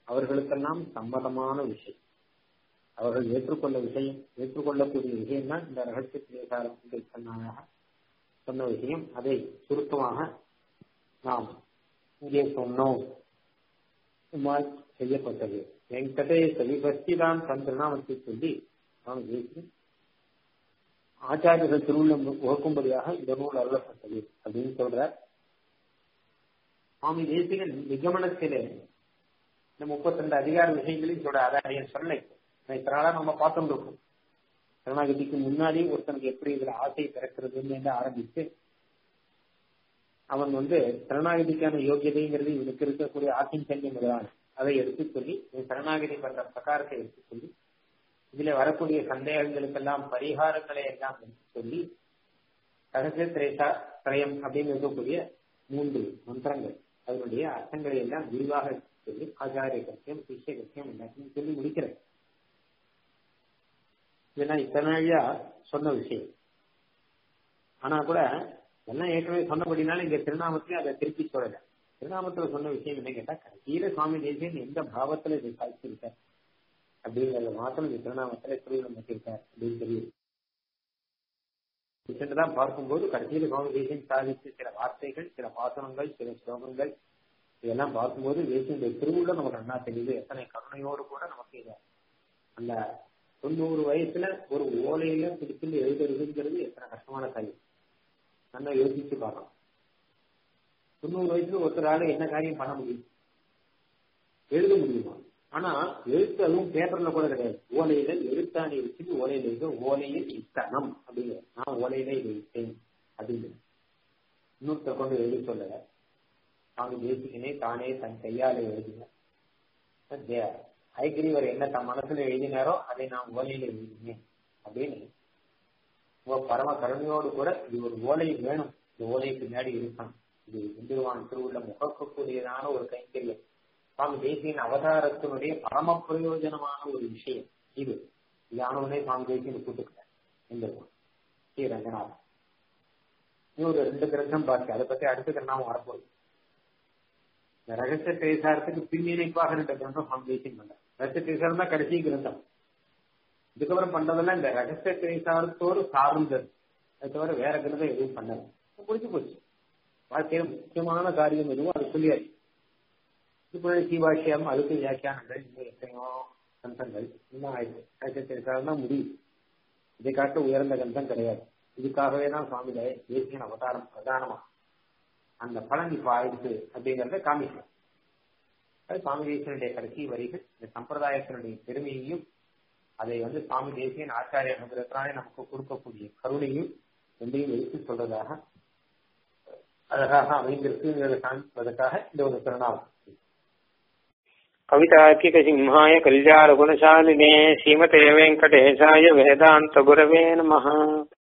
அவர்களுக்கெல்லாம் சம்மதமான விஷயம் அவர்கள் ஏற்றுக்கொள்ள விஷயம் ஏற்றுக்கொள்ளக்கூடிய விஷயம் தான் இந்த ரகசிய பிரேசாரத்தில் சொன்னாக சொன்ன விஷயம் அதை சுருக்கமாக நாம் இங்கே சொன்னோம் இம்மால் செய்யப்பட்டது வெங்கடேச விபஸ்திதான் தன் திருநாமத்தை சொல்லி நாம் பேசி ஆச்சாரியர்கள் திருவுள்ளம் வகுக்கும்படியாக இந்த நூல் அருளப்பட்டது அப்படின்னு சொல்ற சுவாமி தேசிகன் நிகமனத்திலே இந்த முப்பத்தி ரெண்டு அதிகார விஷயங்களையும் சொல்ற அதை சொல்ல இத்தனால நம்ம பார்த்துட்டு இருக்கோம் சரணாகதிக்கு முன்னாடி ஒருத்தனுக்கு எப்படி இதுல ஆசை பிறக்கிறதுன்னு ஆரம்பிச்சு அவன் வந்து சரணாகதிக்கான யோகியதைங்கிறது இவனுக்கு இருக்கக்கூடிய ஆசிஞ்சன்யம் முதலான அதை எடுத்து சொல்லி சரணாகதி பண்ற பிரகாரத்தை எடுத்து சொல்லி இதுல வரக்கூடிய சந்தேகங்களுக்கெல்லாம் பரிகாரங்களை எல்லாம் எடுத்து சொல்லி ரகசிய திரேசா திரயம் அப்படின்னு இருக்கக்கூடிய மூன்று மந்திரங்கள் அதனுடைய அர்த்தங்களை எல்லாம் விரிவாக சொல்லி ஆச்சாரிய கத்தியம் சிஷ்ய கத்தியம் எல்லாத்தையும் சொல்லி முடிக்கிறேன் இதெல்லாம் இத்தனை நாளியா சொன்ன விஷயம் ஆனா கூட எல்லாம் ஏற்கனவே சொன்னபடினால இங்க திருநாமத்திலே அதை திருப்பி சொல்லல திருநாமத்துல சொன்ன விஷயம் என்ன கேட்டா கடைசியில சுவாமி தேசியன் எந்த பாவத்துல இதை சாதிச்சிருக்கார் அப்படிங்கறத மாத்திரம் இந்த திருநாமத்துல திருவிழம் வச்சிருக்கார் அப்படின்னு தெரியுது தான் பார்க்கும்போது கடைசியில சுவாமி தேசியன் சாதித்து சில வார்த்தைகள் சில பாசனங்கள் சில ஸ்லோகங்கள் இதெல்லாம் பார்க்கும்போது தேசியனுடைய திருவுள்ள நமக்கு நல்லா தெரியுது எத்தனை கருணையோடு கூட நமக்கு இதை அந்த தொண்ணூறு வயசுல ஒரு ஓலையில பிடிச்சிட்டு எழுதுறதுங்கிறது எத்தனை கஷ்டமான காரியம் நல்லா யோசிச்சு பார்க்கலாம் தொண்ணூறு வயசுல ஒருத்தரால என்ன காரியம் பண்ண முடியும் எழுத முடியுமா ஆனா எழுத்து அதுவும் பேப்பர்ல கூட கிடையாது ஓலையில எழுத்தாணி வச்சுட்டு ஓலையில இருக்க ஓலையில் இத்தனம் அப்படிங்கிற நான் ஓலையில இதை இட்டேன் அப்படிங்கிற இன்னொருத்தர் கொண்டு எழுதி சொல்லல தாங்க தேசிக்கனே தானே தன் கையால எழுதின ஐக்கிரிவர் என்ன தன் மனசுல எழுதினாரோ அதை நான் ஓலையில எழுதினேன் அப்படின்னு உங்க பரம கருணையோடு கூட இது ஒரு ஓலை வேணும் இந்த ஓலை பின்னாடி இருக்கணும் இது இந்திருவான் திருவுள்ள முகக்கக்கூடியதான ஒரு கைங்கரியம் சுவாமி தேசியின் அவதாரத்தினுடைய பரம பிரயோஜனமான ஒரு விஷயம் இது இதானவனே சுவாமி தேசியன் கூட்டுக்கிறேன் இந்திருவான் ஸ்ரீ ரங்கநாதன் இன்னொரு ரெண்டு கிரந்தம் பார்த்து அதை பத்தி அடுத்த கிரந்தம் வரப்போகுது இந்த ரகசிய திரைசாரத்துக்கு பின்னிணைப்பாக ரெண்டு கிரந்தம் சுவாமி தேசியன் பண்ண ரகசிய திரைசாரம் தான் கடைசி கிரந்தம் இதுக்கப்புறம் பண்றதெல்லாம் இந்த ரகசிய திரைசாரத்தோடு சார்ந்தது அது தவிர வேற கிரந்தம் எதுவும் பண்ணல முடிஞ்சு போச்சு வாழ்க்கையில முக்கியமான காரியம் எதுவும் அது சொல்லியாச்சு இப்போ சீவாட்சியம் அதுக்கு வியாக்கியானங்கள் இன்னும் எத்தனையோ கந்தங்கள் இன்னும் ஆயிடுச்சு ரகசிய திரைசாரம் தான் முடியும் இதை காட்ட உயர்ந்த கந்தம் கிடையாது இதுக்காகவே தான் சுவாமி தேசியன் அவதாரம் பிரதானமா அந்த பலன் இப்ப ஆயிடுச்சு அப்படிங்கறத காமிக்கலாம் அது சுவாமி தேசியனுடைய கடைசி வரிகள் இந்த சம்பிரதாயத்தினுடைய பெருமையையும் அதை வந்து சுவாமி தேசியன் ஆச்சாரிய அனுகிரகத்தினாலே நமக்கு கொடுக்கக்கூடிய கருணையும் ரெண்டையும் எடுத்து சொல்றதாக அழகாக அமைந்திருக்குங்கிறத காண்பதற்காக இந்த ஒரு திருநாள் கவிதார்க்கிக சிம்ஹாய கல்யாண குணசாலினே ஸ்ரீமதே வெங்கடேசாய வேதாந்த குரவே நம